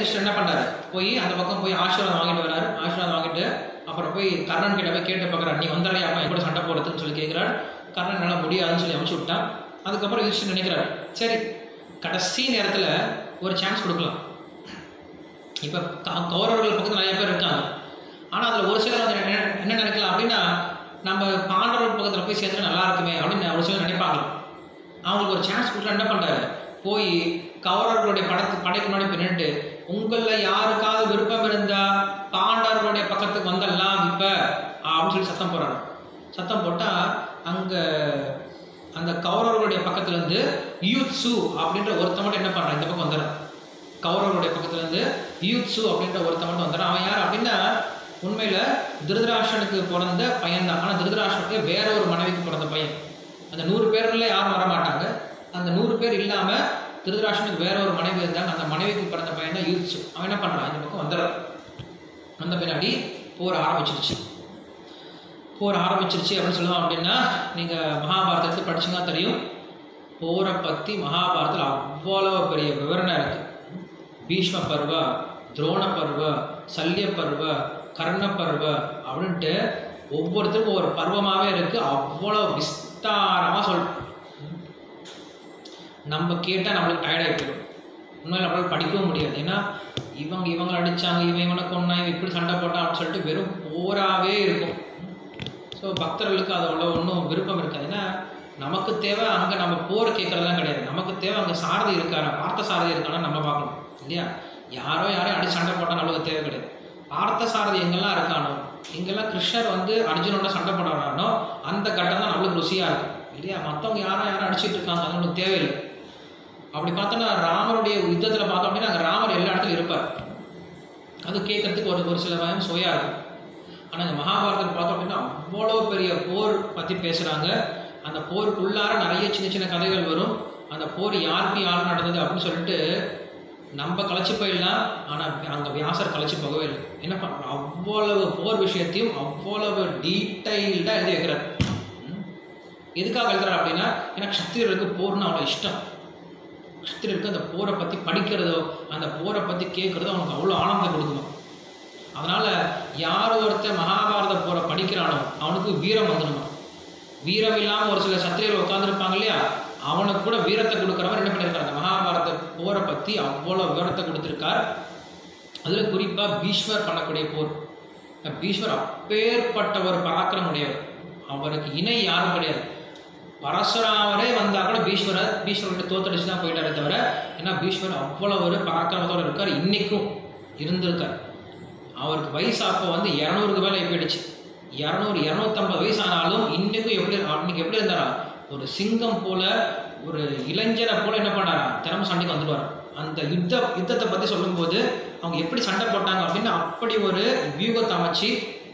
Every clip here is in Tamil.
யுதிஷ்டர் என்ன பண்றாரு போய் அந்த பக்கம் போய் ஆசீர்வாதம் வாங்கிட்டு வராரு ஆசீர்வாதம் வாங்கிட்டு அப்புறம் போய் கர்ணன் கிட்ட போய் கேட்டு பார்க்குறாரு நீ வந்தாலே அப்பா என் கூட சண்டை போடுறதுன்னு சொல்லி கேட்குறாரு கர்ணன் என்னால் முடியாதுன்னு சொல்லி அனுப்பிச்சு விட்டான் அதுக்கப்புறம் யுதிஷ்டர் நினைக்கிறாரு சரி கடைசி நேரத்தில் ஒரு சான்ஸ் கொடுக்கலாம் இப்போ கௌரவர்கள் பக்கத்தில் நிறைய பேர் இருக்காங்க ஆனால் அதில் ஒரு சிலர் வந்து என்ன என்ன நினைக்கலாம் அப்படின்னா நம்ம பாண்டவர் பக்கத்தில் போய் சேர்ந்து நல்லா இருக்குமே அப்படின்னு ஒரு சிலர் நினைப்பாங்க அவங்களுக்கு ஒரு சான்ஸ் கொடுத்து என்ன பண்ணுறாரு போய் கௌரவர்களுடைய படத்து படைக்கு முன்னாடி போய் நின்னுட்டு உங்களில் யாருக்காவது விருப்பம் இருந்தா பாண்டவர்களுடைய பக்கத்துக்கு வந்துடலாம் இப்போ அப்படின்னு சொல்லி சத்தம் போடுறாரு சத்தம் போட்டால் அங்கே அந்த கௌரவர்களுடைய பக்கத்துல இருந்து யூத்சு அப்படின்ற ஒருத்த மட்டும் என்ன பண்ணுறான் இந்த பக்கம் வந்துடுறான் கௌரவருடைய பக்கத்துல இருந்து யூத்சு அப்படின்ற ஒருத்த மட்டும் வந்துடுறான் அவன் யார் அப்படின்னா உண்மையில திருதராஷனுக்கு பிறந்த பையன் தான் ஆனால் திருதராஷனுக்கு வேற ஒரு மனைவிக்கு பிறந்த பையன் அந்த நூறு பேர்ல யாரும் வர மாட்டாங்க அந்த நூறு பேர் இல்லாம திருதராஷனுக்கு வேற ஒரு மனைவி இருந்தாங்க அந்த மனைவிக்கு பிறந்த பையன் தான் யூத்சு அவன் என்ன பண்றான் இந்த பக்கம் வந்துடுறான் வந்த பின்னாடி போர் ஆரம்பிச்சிருச்சு போர் ஆரம்பிச்சிருச்சு அப்படின்னு சொல்லுவோம் அப்படின்னா நீங்கள் மகாபாரதத்தை படிச்சுங்க தெரியும் போரை பற்றி மகாபாரதத்தில் அவ்வளோ பெரிய விவரணம் இருக்கு பீஷ்ம பர்வ துரோண பர்வ சல்ய பர்வ கர்ண பர்வ அப்படின்ட்டு ஒவ்வொருத்தருக்கும் ஒவ்வொரு பருவமாகவே இருக்கு அவ்வளோ விஸ்தாரமாக சொல் நம்ம கேட்டால் நம்மளுக்கு டயர்டாகி போயிடும் உண்மையில் நம்மளால படிக்கவும் முடியாது ஏன்னா இவங்க இவங்களை அடிச்சாங்க இவன் இவனை கொன்னா இவன் இப்படி சண்டை போட்டான் அப்படின்னு சொல்லிட்டு வெறும் போராவே இருக்கும் ஸோ பக்தர்களுக்கு அது அவ்வளோ ஒன்றும் விருப்பம் இருக்காது ஏன்னா நமக்கு தேவை அங்கே நம்ம போரை கேட்கறதுலாம் கிடையாது நமக்கு தேவை அங்கே சாரதி இருக்காரா பார்த்த சாரதி இருக்கானா நம்ம பார்க்கணும் இல்லையா யாரோ யாரையும் அடிச்சு சண்டை போட்டால் நம்மளுக்கு தேவை கிடையாது பார்த்த சாரதி எங்கெல்லாம் இருக்கானோ எங்கெல்லாம் கிருஷ்ணர் வந்து அர்ஜுனோட சண்டை போடுறானோ அந்த கட்டம் தான் நம்மளுக்கு ருசியாக இருக்கும் இல்லையா மற்றவங்க யாரும் யாரும் அடிச்சிட்டு இருக்காங்க அது நம்மளுக்கு தேவையில்லை அப்படி பார்த்தோன்னா ராமருடைய யுத்தத்தில் பார்த்தோம் அப்படின்னா அங்கே ராமர் எல்லா இடத்துலையும் இருப்பார் அது கேட்கறதுக்கு ஒரு ஒரு சில பயம் சுவையாக இருக்கும் ஆனால் இந்த மகாபாரதத்தில் பார்த்தோம் அப்படின்னா அவ்வளோ பெரிய போர் பற்றி பேசுகிறாங்க அந்த போருக்குள்ளார நிறைய சின்ன சின்ன கதைகள் வரும் அந்த போர் யாருக்கு யார் நடந்தது அப்படின்னு சொல்லிட்டு நம்ம கலைச்சு போயிடலாம் ஆனால் அங்கே வியாசர் கலைச்சு போகவே இல்லை என்ன பண்ணுறோம் அவ்வளவு போர் விஷயத்தையும் அவ்வளவு டீட்டெயில்டாக எழுதி வைக்கிறார் ம். எதுக்காக எழுதுறாரு அப்படின்னா ஏன்னா க்ஷத்திரியருக்கு போர்னு அவ்வளோ இஷ்டம் க்ஷத்திரியருக்கு அந்த போரை பற்றி படிக்கிறதோ அந்த போரை பற்றி கேட்குறதோ அவனுக்கு அவ்வளோ ஆனந்தம் கொடுக்குமா அதனால யார் ஒருத்தன் மகாபாரத போரை படிக்கிறானோ அவனுக்கு வீரம் வந்துடுமா வீரம் இல்லாமல் ஒரு சில சத்திரியர்கள் உட்காந்துருப்பாங்க இல்லையா அவனுக்கு கூட வீரத்தை கொடுக்குற மாதிரி என்ன பண்ணியிருக்காரு அந்த மகாபாரத போரை பற்றி அவ்வளோ விவரத்தை கொடுத்துருக்கார் அதில் குறிப்பாக பீஷ்மர் பண்ணக்கூடிய போர் பீஷ்மர் அப்பேற்பட்ட ஒரு பராக்கிரம் உடையவர் அவருக்கு இணை யாரும் கிடையாது பரசுராமரே வந்தா கூட பீஷ்மரை பீஷ்மர்கிட்ட தோத்தடிச்சு தான் போயிட்டாரே தவிர ஏன்னா பீஷ்மர் அவ்வளோ ஒரு பராக்கிரமத்தோட இருக்கார் இன்னைக்கும் இருந்திருக்கார் அவருக்கு வயசு அப்போ வந்து இரநூறுக்கு மேலே போயிடுச்சு இரநூறு இரநூத்தம்பது வயசு ஆனாலும் இன்னைக்கும் எப்படி அன்னைக்கு எப்படி இருந்தாரா ஒரு சிங்கம் போல ஒரு இளைஞரை போல என்ன பண்ணாரா தினமும் சண்டைக்கு வந்துடுவார் அந்த யுத்த யுத்தத்தை பற்றி சொல்லும்போது அவங்க எப்படி சண்டை போட்டாங்க அப்படின்னு அப்படி ஒரு வியூகத்தை அமைச்சு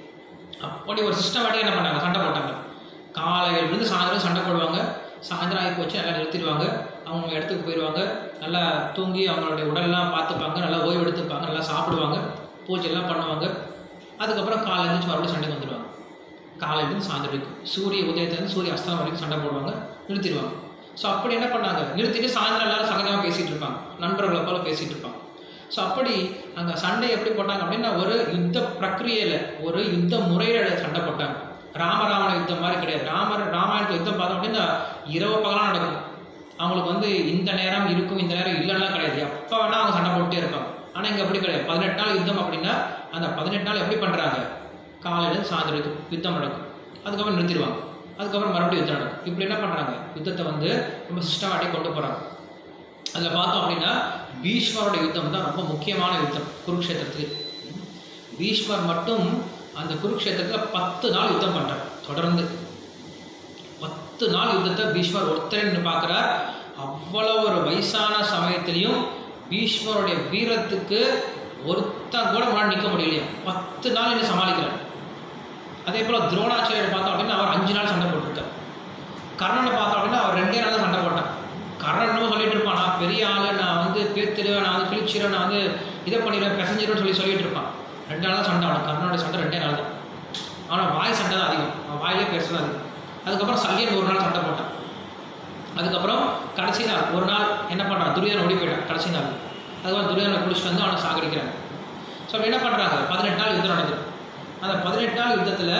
அப்படி ஒரு சிஸ்டமேட்டிக் என்ன பண்ணாங்க சண்டை போட்டாங்க காலையிலிருந்து சாயந்தரம் சண்டை போடுவாங்க சாயந்தரம் ஆகி போச்சு நல்லா நிறுத்திடுவாங்க அவங்க இடத்துக்கு போயிடுவாங்க நல்லா தூங்கி அவங்களுடைய உடல்லாம் பார்த்துப்பாங்க நல்லா ஓய்வு எடுத்துப்பாங்க நல்லா சாப்பிடுவாங்க பூஜைலாம் பண்ணுவாங்க அதுக்கப்புறம் காலையில எழுந்திரிச்சு மறுபடியும் சண்டைக்கு வந்துடுவாங்க காலையிலேருந்து சாயந்தரம் வரைக்கும் சூரிய உதயத்துலேருந்து சூரிய அஸ்தமனம் வரைக்கும் சண்டை போடுவாங்க நிறுத்திடுவாங்க ஸோ அப்படி என்ன பண்ணாங்க நிறுத்திட்டு சாயந்தரம் எல்லாரும் சகஜமாக பேசிகிட்டு இருப்பாங்க நண்பர்களை போல பேசிகிட்டு இருப்பாங்க ஸோ அப்படி அங்கே சண்டை எப்படி போட்டாங்க அப்படின்னா ஒரு யுத்த பிரக்ரியையில் ஒரு யுத்த முறையில் சண்டை போட்டாங்க ராமராவண யுத்தம் மாதிரி கிடையாது ராமர் ராமாயணத்து யுத்தம் பார்த்தோம் அப்படின்னா இரவு பகலாக நடக்கும் அவங்களுக்கு வந்து இந்த நேரம் இருக்கும் இந்த நேரம் இல்லைன்னா கிடையாது எப்போ வேணால் அவங்க சண்டை போட்டுட்டே இருப்பாங்க ஆனால் இங்கே அப்படி கிடையாது பதினெட்டு நாள் யுத்தம் அப்படின்னா அந்த பதினெட்டு நாள் எப்படி பண்ணுறாங்க காலையிலேருந்து சாயந்தரம் வரைக்கும் யுத்தம் நடக்கும் அதுக்கப்புறம் நிறுத்திடுவாங்க அதுக்கப்புறம் மறுபடியும் யுத்தம் நடக்கும் இப்படி என்ன பண்ணுறாங்க யுத்தத்தை வந்து ரொம்ப சிஸ்டமேட்டிக் கொண்டு போகிறாங்க அதில் பார்த்தோம் அப்படின்னா பீஷ்மரோட யுத்தம் தான் ரொம்ப முக்கியமான யுத்தம் குருக்ஷேத்திரத்துக்கு பீஷ்மர் மட்டும் அந்த குருக்ஷேத்திரத்தில் பத்து நாள் யுத்தம் பண்ணுறார் தொடர்ந்து பத்து நாள் யுத்தத்தை பீஷ்மர் ஒருத்தர் நின்று பார்க்குறார் அவ்வளோ ஒரு வயசான சமயத்திலையும் பீஷ்மருடைய வீரத்துக்கு ஒருத்தன் கூட முன்னாடி நிற்க முடியலையா பத்து நாள் என்ன சமாளிக்கிறார் அதே போல் துரோணாச்சாரியர் பார்த்தோம் அப்படின்னா அவர் அஞ்சு நாள் சண்டை போட்டிருக்கார் கர்ணனை பார்த்தோம் அப்படின்னா அவர் ரெண்டே நாள் தான் சண்டை போட்டான் கர்ணன் என்னமோ சொல்லிட்டு இருப்பான் நான் பெரிய ஆளு நான் வந்து பேத்துருவேன் நான் வந்து கிழிச்சிருவேன் நான் வந்து இதை பண்ணிடுவேன் பெசஞ்சிருவேன் சொல்லி சொல்லிட்டு இருப்பான் ரெண்டு நாள் தான் சண்டை அவனுக்கு கர்ணனோட சண்டை ரெண்டே நாள் தான் ஆனால் வாய் சண்டை தான் அதிகம் அவன் வாயிலே பேசுறது அதிகம் அதுக்கப்புறம் சல்லியன் ஒரு நாள் சண்டை போட்டான் அதுக்கப்புறம் கடைசி நாள் ஒரு நாள் என்ன பண்ணுறான் துரியோதன் ஓடி போயிட்டான் கடைசி நாள் அதுக்கப்புறம் துரியோதனை பிடிச்சிட்டு வந்து அவனை சாகடிக்கிறாங்க ஸோ அப்படி என்ன பண்ணுறாங்க பதினெட்டு நாள் யுத்தம் நடக்குது அந்த பதினெட்டு நாள் யுத்தத்தில்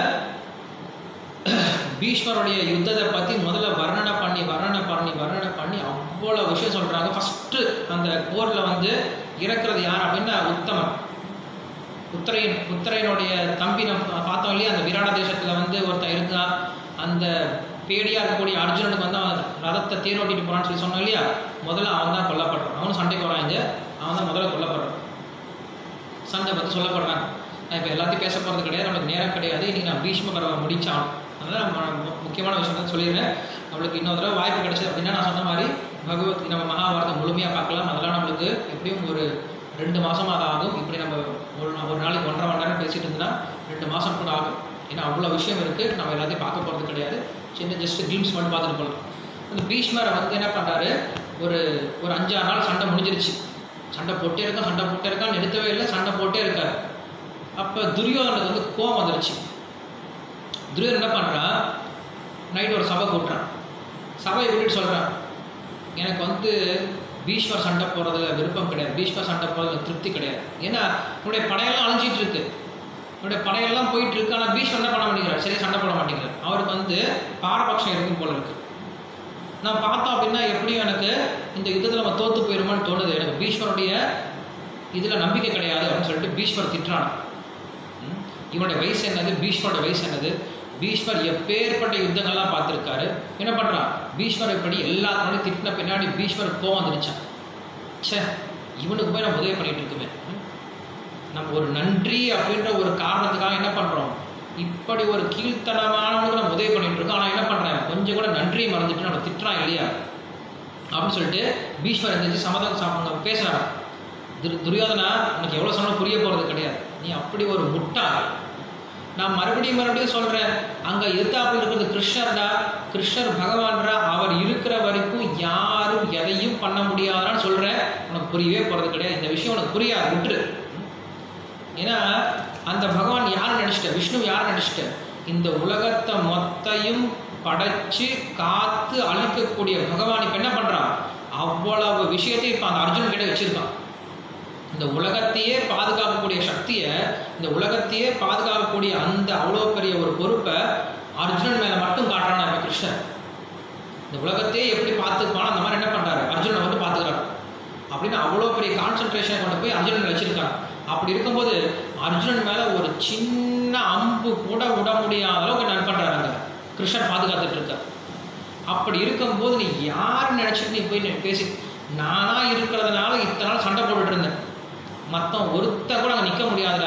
பீஷ்மருடைய யுத்தத்தை பற்றி முதல்ல வர்ணனை பண்ணி வர்ணனை பண்ணி வர்ணனை பண்ணி அவ்வளோ விஷயம் சொல்கிறாங்க ஃபஸ்ட்டு அந்த போரில் வந்து இறக்குறது யார் அப்படின்னா உத்தமன் உத்தரையன் உத்தரையனுடைய தம்பி நம்ம பார்த்தோம் இல்லையா அந்த விராட தேசத்தில் வந்து ஒருத்தன் இருந்தான் அந்த பேடியாக இருக்கக்கூடிய அர்ஜுனனுக்கு வந்து அவன் ரதத்தை தேரோட்டிட்டு போனான்னு சொல்லி சொன்னோம் இல்லையா முதல்ல அவன் தான் கொல்லப்படுறான் அவனும் சண்டைக்கு வராங்க அவன் தான் முதல்ல கொல்லப்படுறான் சண்டை பற்றி சொல்லப்படுறாங்க நான் இப்போ எல்லாத்தையும் பேச போகிறது கிடையாது நம்மளுக்கு நேரம் கிடையாது இன்றைக்கி நான் பீஷ்ம பரவ முடிச்சான் அதனால் நம்ம மு- முக்கியமான விஷயம் தான் சொல்லிடுறேன் நம்மளுக்கு இன்னொரு தடவை வாய்ப்பு கிடைச்சது அப்படின்னா நான் சொன்ன மாதிரி பகவத் நம்ம மகாபாரதம் முழுமையாக பார்க்கலாம் அதெல்லாம் நம்மளுக்கு எப்படியும் ஒரு ரெண்டு மாதம் அது ஆகும் இப்படி நம்ம ஒரு நா- ஒரு நாளைக்கு ஒன்றரை மணி நேரம் பேசிட்டு இருந்தோம்னா ரெண்டு மாதம் கூட ஆகும் ஏன்னா அவ்வளோ விஷயம் இருக்குது நம்ம எல்லாத்தையும் பார்க்க போகிறது கிடையாது சின்ன ஜஸ்ட் கிளிம்ஸ் மட்டும் பார்த்துட்டு போகலாம் அந்த பீஷ்மரை வந்து என்ன பண்ணுறாரு ஒரு ஒரு அஞ்சாறு நாள் சண்டை முடிஞ்சிருச்சு சண்டை போட்டே இருக்கான் சண்டை போட்டே இருக்கான் நிறுத்தவே இல்லை சண்டை போட்டே இருக்கார் அப்போ துரியோதனுக்கு வந்து கோவம் வந்துருச்சு துரியோதன் என்ன பண்ணுறான் நைட் ஒரு சபை கூட்டுறான் சபையை கூட்டிட்டு சொல்கிறான் எனக்கு வந்து பீஷ்வர் சண்டை போடுறதுல விருப்பம் கிடையாது பீஷ்வர் சண்டை போடுறதுல திருப்தி கிடையாது ஏன்னா உன்னுடைய படையெல்லாம் அழிஞ்சிட்டு இருக்கு உன்னுடைய படையெல்லாம் போயிட்டு இருக்கு ஆனால் பீஷ்வர் என்ன பண்ண மாட்டேங்கிறார் சரியா சண்டை போட மாட்டேங்கிறார் அவருக்கு வந்து பாரபட்சம் இருக்கும் போல இருக்கு நான் பார்த்தோம் அப்படின்னா எப்படியும் எனக்கு இந்த யுத்தத்தில் நம்ம தோத்து போயிருமான்னு தோணுது எனக்கு பீஷ்வருடைய இதில் நம்பிக்கை கிடையாது அப்படின்னு சொல்லிட்டு பீஷ்வர் திட்டுறான் ம்? இவனுடைய வயசு என்னது பீஷ்மரோட வயசு என்னது பீஷ்மர் எப்பேற்பட்ட யுத்தங்கள்லாம் பார்த்துருக்காரு என்ன பண்ணுறான் பீஷ்மர் இப்படி எல்லாத்தோடய திட்டின பின்னாடி பீஷ்மர் கோவம் வந்துருச்சான் ச்சே இவனுக்கு போய் நம்ம உதவி பண்ணிட்டு இருக்குமே ம்? நம்ம ஒரு நன்றி அப்படின்ற ஒரு காரணத்துக்காக என்ன பண்ணுறோம் இப்படி ஒரு கீழ்த்தனமானவனுக்கு நம்ம உதவி பண்ணிட்டு இருக்கோம் ஆனால் என்ன பண்ணுறேன் கொஞ்சம் கூட நன்றியை மறந்துட்டு நம்ம திட்டுறான் இல்லையா அப்படின்னு சொல்லிட்டு பீஷ்மர் இருந்துச்சு சமாதானம் அவங்க பேசுகிறாங்க துர் துரியோதனா உனக்கு எவ்வளோ சொன்னாலும் புரிய போகிறது கிடையாது நீ அப்படி ஒரு முட்டாள் நான் மறுபடியும் மறுபடியும் சொல்கிறேன் அங்கே எதிர்த்தாப்புல இருக்கிறது கிருஷ்ணர்டா கிருஷ்ணர் பகவான்டா அவர் இருக்கிற வரைக்கும் யாரும் எதையும் பண்ண முடியாதான்னு சொல்கிறேன் உனக்கு புரியவே போகிறது கிடையாது இந்த விஷயம் உனக்கு புரியாது விட்டுரு ஏன்னா அந்த பகவான் யார் நினச்சிட்ட விஷ்ணு யார் நினச்சிட்ட இந்த உலகத்தை மொத்தையும் படைச்சு காத்து அழிக்கக்கூடிய பகவான் இப்போ என்ன பண்ணுறான் அவ்வளவு விஷயத்தையும் இப்போ அந்த அர்ஜுன் கிட்ட வச்சிருக்கான் இந்த உலகத்தையே பாதுகாக்கக்கூடிய சக்தியை இந்த உலகத்தையே பாதுகாக்கக்கூடிய அந்த அவ்வளோ பெரிய ஒரு பொறுப்பை அர்ஜுனன் மேலே மட்டும் காட்டுறான் இப்போ கிருஷ்ணன் இந்த உலகத்தையே எப்படி பார்த்துப்பானோ அந்த மாதிரி என்ன பண்ணுறாரு அர்ஜுனனை வந்து பார்த்துக்கிறாரு அப்படின்னு அவ்வளோ பெரிய கான்சென்ட்ரேஷனை கொண்டு போய் அர்ஜுனன் வச்சிருக்காங்க அப்படி இருக்கும்போது அர்ஜுனன் மேலே ஒரு சின்ன அம்பு கூட விட முடியாத அளவுக்கு என்ன பண்ணுறாரு அங்கே கிருஷ்ணன் பாதுகாத்துட்டு இருக்கார் அப்படி இருக்கும்போது நீ யார் நினச்சிட்டு நீ போய் நீ பேசி நானா இருக்கிறதுனால இத்தனை நாள் சண்டை போட்டுட்டு இருந்தேன் மற்றவன் ஒருத்த கூட அங்கே நிற்க முடியாதுடா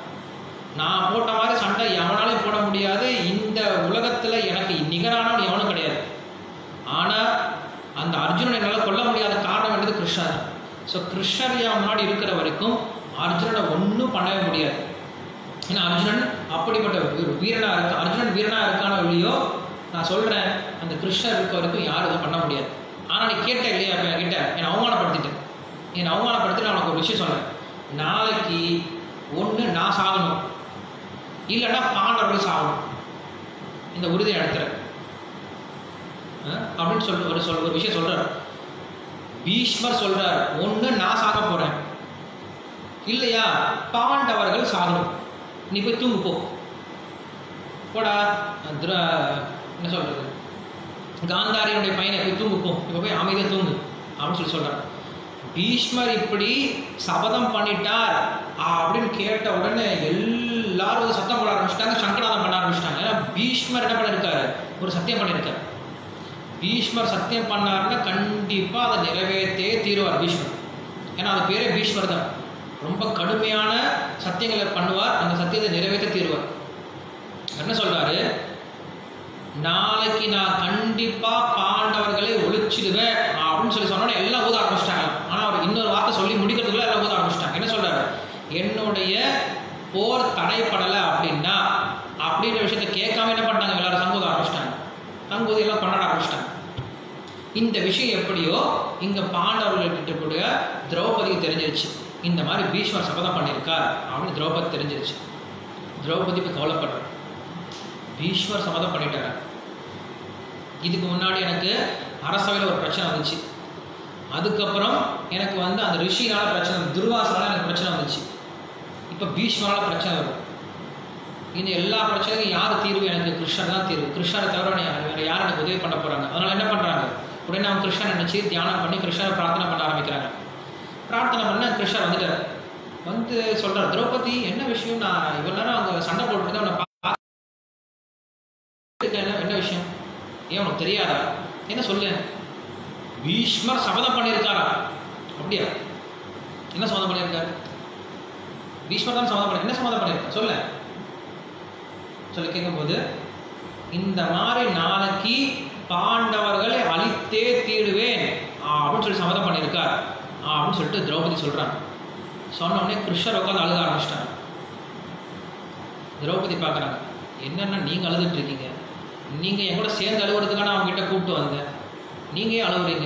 நான் போட்ட மாதிரி சண்டை எவனாலையும் போட முடியாது இந்த உலகத்தில் எனக்கு நிகரானவன் எவனும் கிடையாது ஆனால் அந்த அர்ஜுனனை என்னால் கொல்ல முடியாத காரணம் என்னது கிருஷ்ணர் ஸோ கிருஷ்ணர் என் முன்னாடி இருக்கிற வரைக்கும் அர்ஜுனனை ஒன்றும் பண்ணவே முடியாது ஏன்னா அர்ஜுனன் அப்படிப்பட்ட ஒரு வீரனாக இருக்கு அர்ஜுனன் வீரனாக இருக்கானோ இல்லையோ நான் சொல்கிறேன் அந்த கிருஷ்ணர் இருக்க வரைக்கும் யாரும் இதை பண்ண முடியாது ஆனால் நீ கேட்ட இல்லையா இப்போ என்கிட்ட என்னை அவமானப்படுத்திட்டேன் என்னை அவமானப்படுத்தி நான் உனக்கு ஒரு விஷயம் சொல்கிறேன் நாளைக்கு ஒன்று நான் சாகணும் இல்லைன்னா பாண்டவர்கள் சாகணும் இந்த உறுதியை எடுத்துறேன் அஹ் அப்படின்னு சொல்லிட்டு ஒரு சொல் ஒரு விஷயம் சொல்கிறார் பீஷ்மர் சொல்கிறார் ஒன்று நான் சாக போகிறேன் இல்லையா பாண்டவர்கள் சாகணும் நீ போய் தூங்கு போ போடா துர என்ன சொல்கிறது காந்தாரியுடைய பையனை போய் தூங்கு போ இப்போ போய் அமைதியாக தூங்கு அப்படின்னு சொல்லி சொல்கிறார் பீஷ்மர் இப்படி சபதம் பண்ணிட்டார் அப்படின்னு கேட்ட உடனே எல்லாரும் வந்து சத்தம் போட ஆரம்பிச்சிட்டாங்க சங்கநாதம் பண்ண ஆரம்பிச்சிட்டாங்க ஏன்னா பீஷ்மர் என்ன பண்ணியிருக்காரு ஒரு சத்தியம் பண்ணியிருக்காரு பீஷ்மர் சத்தியம் பண்ணாருன்னா கண்டிப்பாக அதை நிறைவேற்றே தீருவார் பீஷ்மர் ஏன்னா அது பேரே பீஷ்மர் தான் ரொம்ப கடுமையான சத்தியங்களை பண்ணுவார் அந்த சத்தியத்தை நிறைவேற்ற தீருவார் என்ன சொல்றாரு நாளைக்கு நான் கண்டிப்பா பாண்டவர்களை ஒழிச்சிடுவேன் அப்படின்னு சொல்லி சொன்னோட எல்லாம் ஊத ஆரம்பிச்சிட்டாங்க ஆனால் அவர் இன்னொரு வார்த்தை சொல்லி முடிக்கிறதுக்குள்ள எல்லாம் ஊத ஆரம்பிச்சிட்டாங்க என்ன சொல்றாரு என்னுடைய போர் தடைப்படலை அப்படின்னா அப்படின்ற விஷயத்தை கேட்காம என்ன பண்ணாங்க எல்லாரும் சங்கூத ஆரம்பிச்சிட்டாங்க சங்கூதி எல்லாம் கொண்டாட ஆரம்பிச்சிட்டாங்க இந்த விஷயம் எப்படியோ இங்க பாண்டவர்கள்கிட்ட கூட திரௌபதிக்கு தெரிஞ்சிருச்சு இந்த மாதிரி பீஷ்மர் சபதம் பண்ணியிருக்கார் அப்படின்னு திரௌபதி தெரிஞ்சிருச்சு திரௌபதி இப்போ கவலைப்படுறார் பீஷ்மர் சபதம் பண்ணிட்டாரு இதுக்கு முன்னாடி எனக்கு அரசவையில் ஒரு பிரச்சனை வந்துச்சு அதுக்கப்புறம் எனக்கு வந்து அந்த ரிஷினால பிரச்சனை துர்வாசனால எனக்கு பிரச்சனை வந்துச்சு இப்போ பீஷ்மனால பிரச்சனை வரும் இந்த எல்லா பிரச்சனைக்கும் யார் தீர்வு எனக்கு கிருஷ்ணர் தான் தீர்வு கிருஷ்ணரை தவிர நீ வேறு யார் எனக்கு உதவி பண்ண போகிறாங்க அதனால் என்ன பண்ணுறாங்க உடனே அவங்க கிருஷ்ணன் நினச்சி தியானம் பண்ணி கிருஷ்ணரை பிரார்த்தனை பண்ண ஆரம்பிக்கிறாங்க பிரார்த்தனை பண்ண கிருஷ்ணர் வந்துட்டார் வந்து சொல்கிறார் திரௌபதி என்ன விஷயம் நான் இவ்வளோ நேரம் அவங்க சண்டை போட்டுருந்தேன் அவனை பா- என்ன என்ன விஷயம் ஏன் உனக்கு தெரியாதா என்ன சொல்லு பீஷ்மர் சபதம் பண்ணியிருக்காரா அப்படியா என்ன சம்மதம் பண்ணியிருக்காரு பீஷ்மர் தான் சம்மதம் பண்ணி என்ன சம்மதம் பண்ணியிருக்காரு சொல்ல சொல்லி கேட்கும்போது இந்த மாதிரி நாளைக்கு பாண்டவர்களை அழித்தே தீடுவேன் அப்படின்னு சொல்லி சம்மதம் பண்ணியிருக்கார் அப்படின்னு சொல்லிட்டு திரௌபதி சொல்கிறாங்க சொன்ன உடனே கிருஷ்ணர் உட்காந்து அழுக ஆரம்பிச்சிட்டாங்க திரௌபதி பார்க்குறாங்க என்னென்ன நீங்கள் அழுதுட்டு இருக்கீங்க நீங்கள் என் கூட சேர்ந்து அழுகுறதுக்கான அவங்க கிட்ட கூப்பிட்டு வந்தேன் நீங்கள் ஏன் அழுகுறீங்க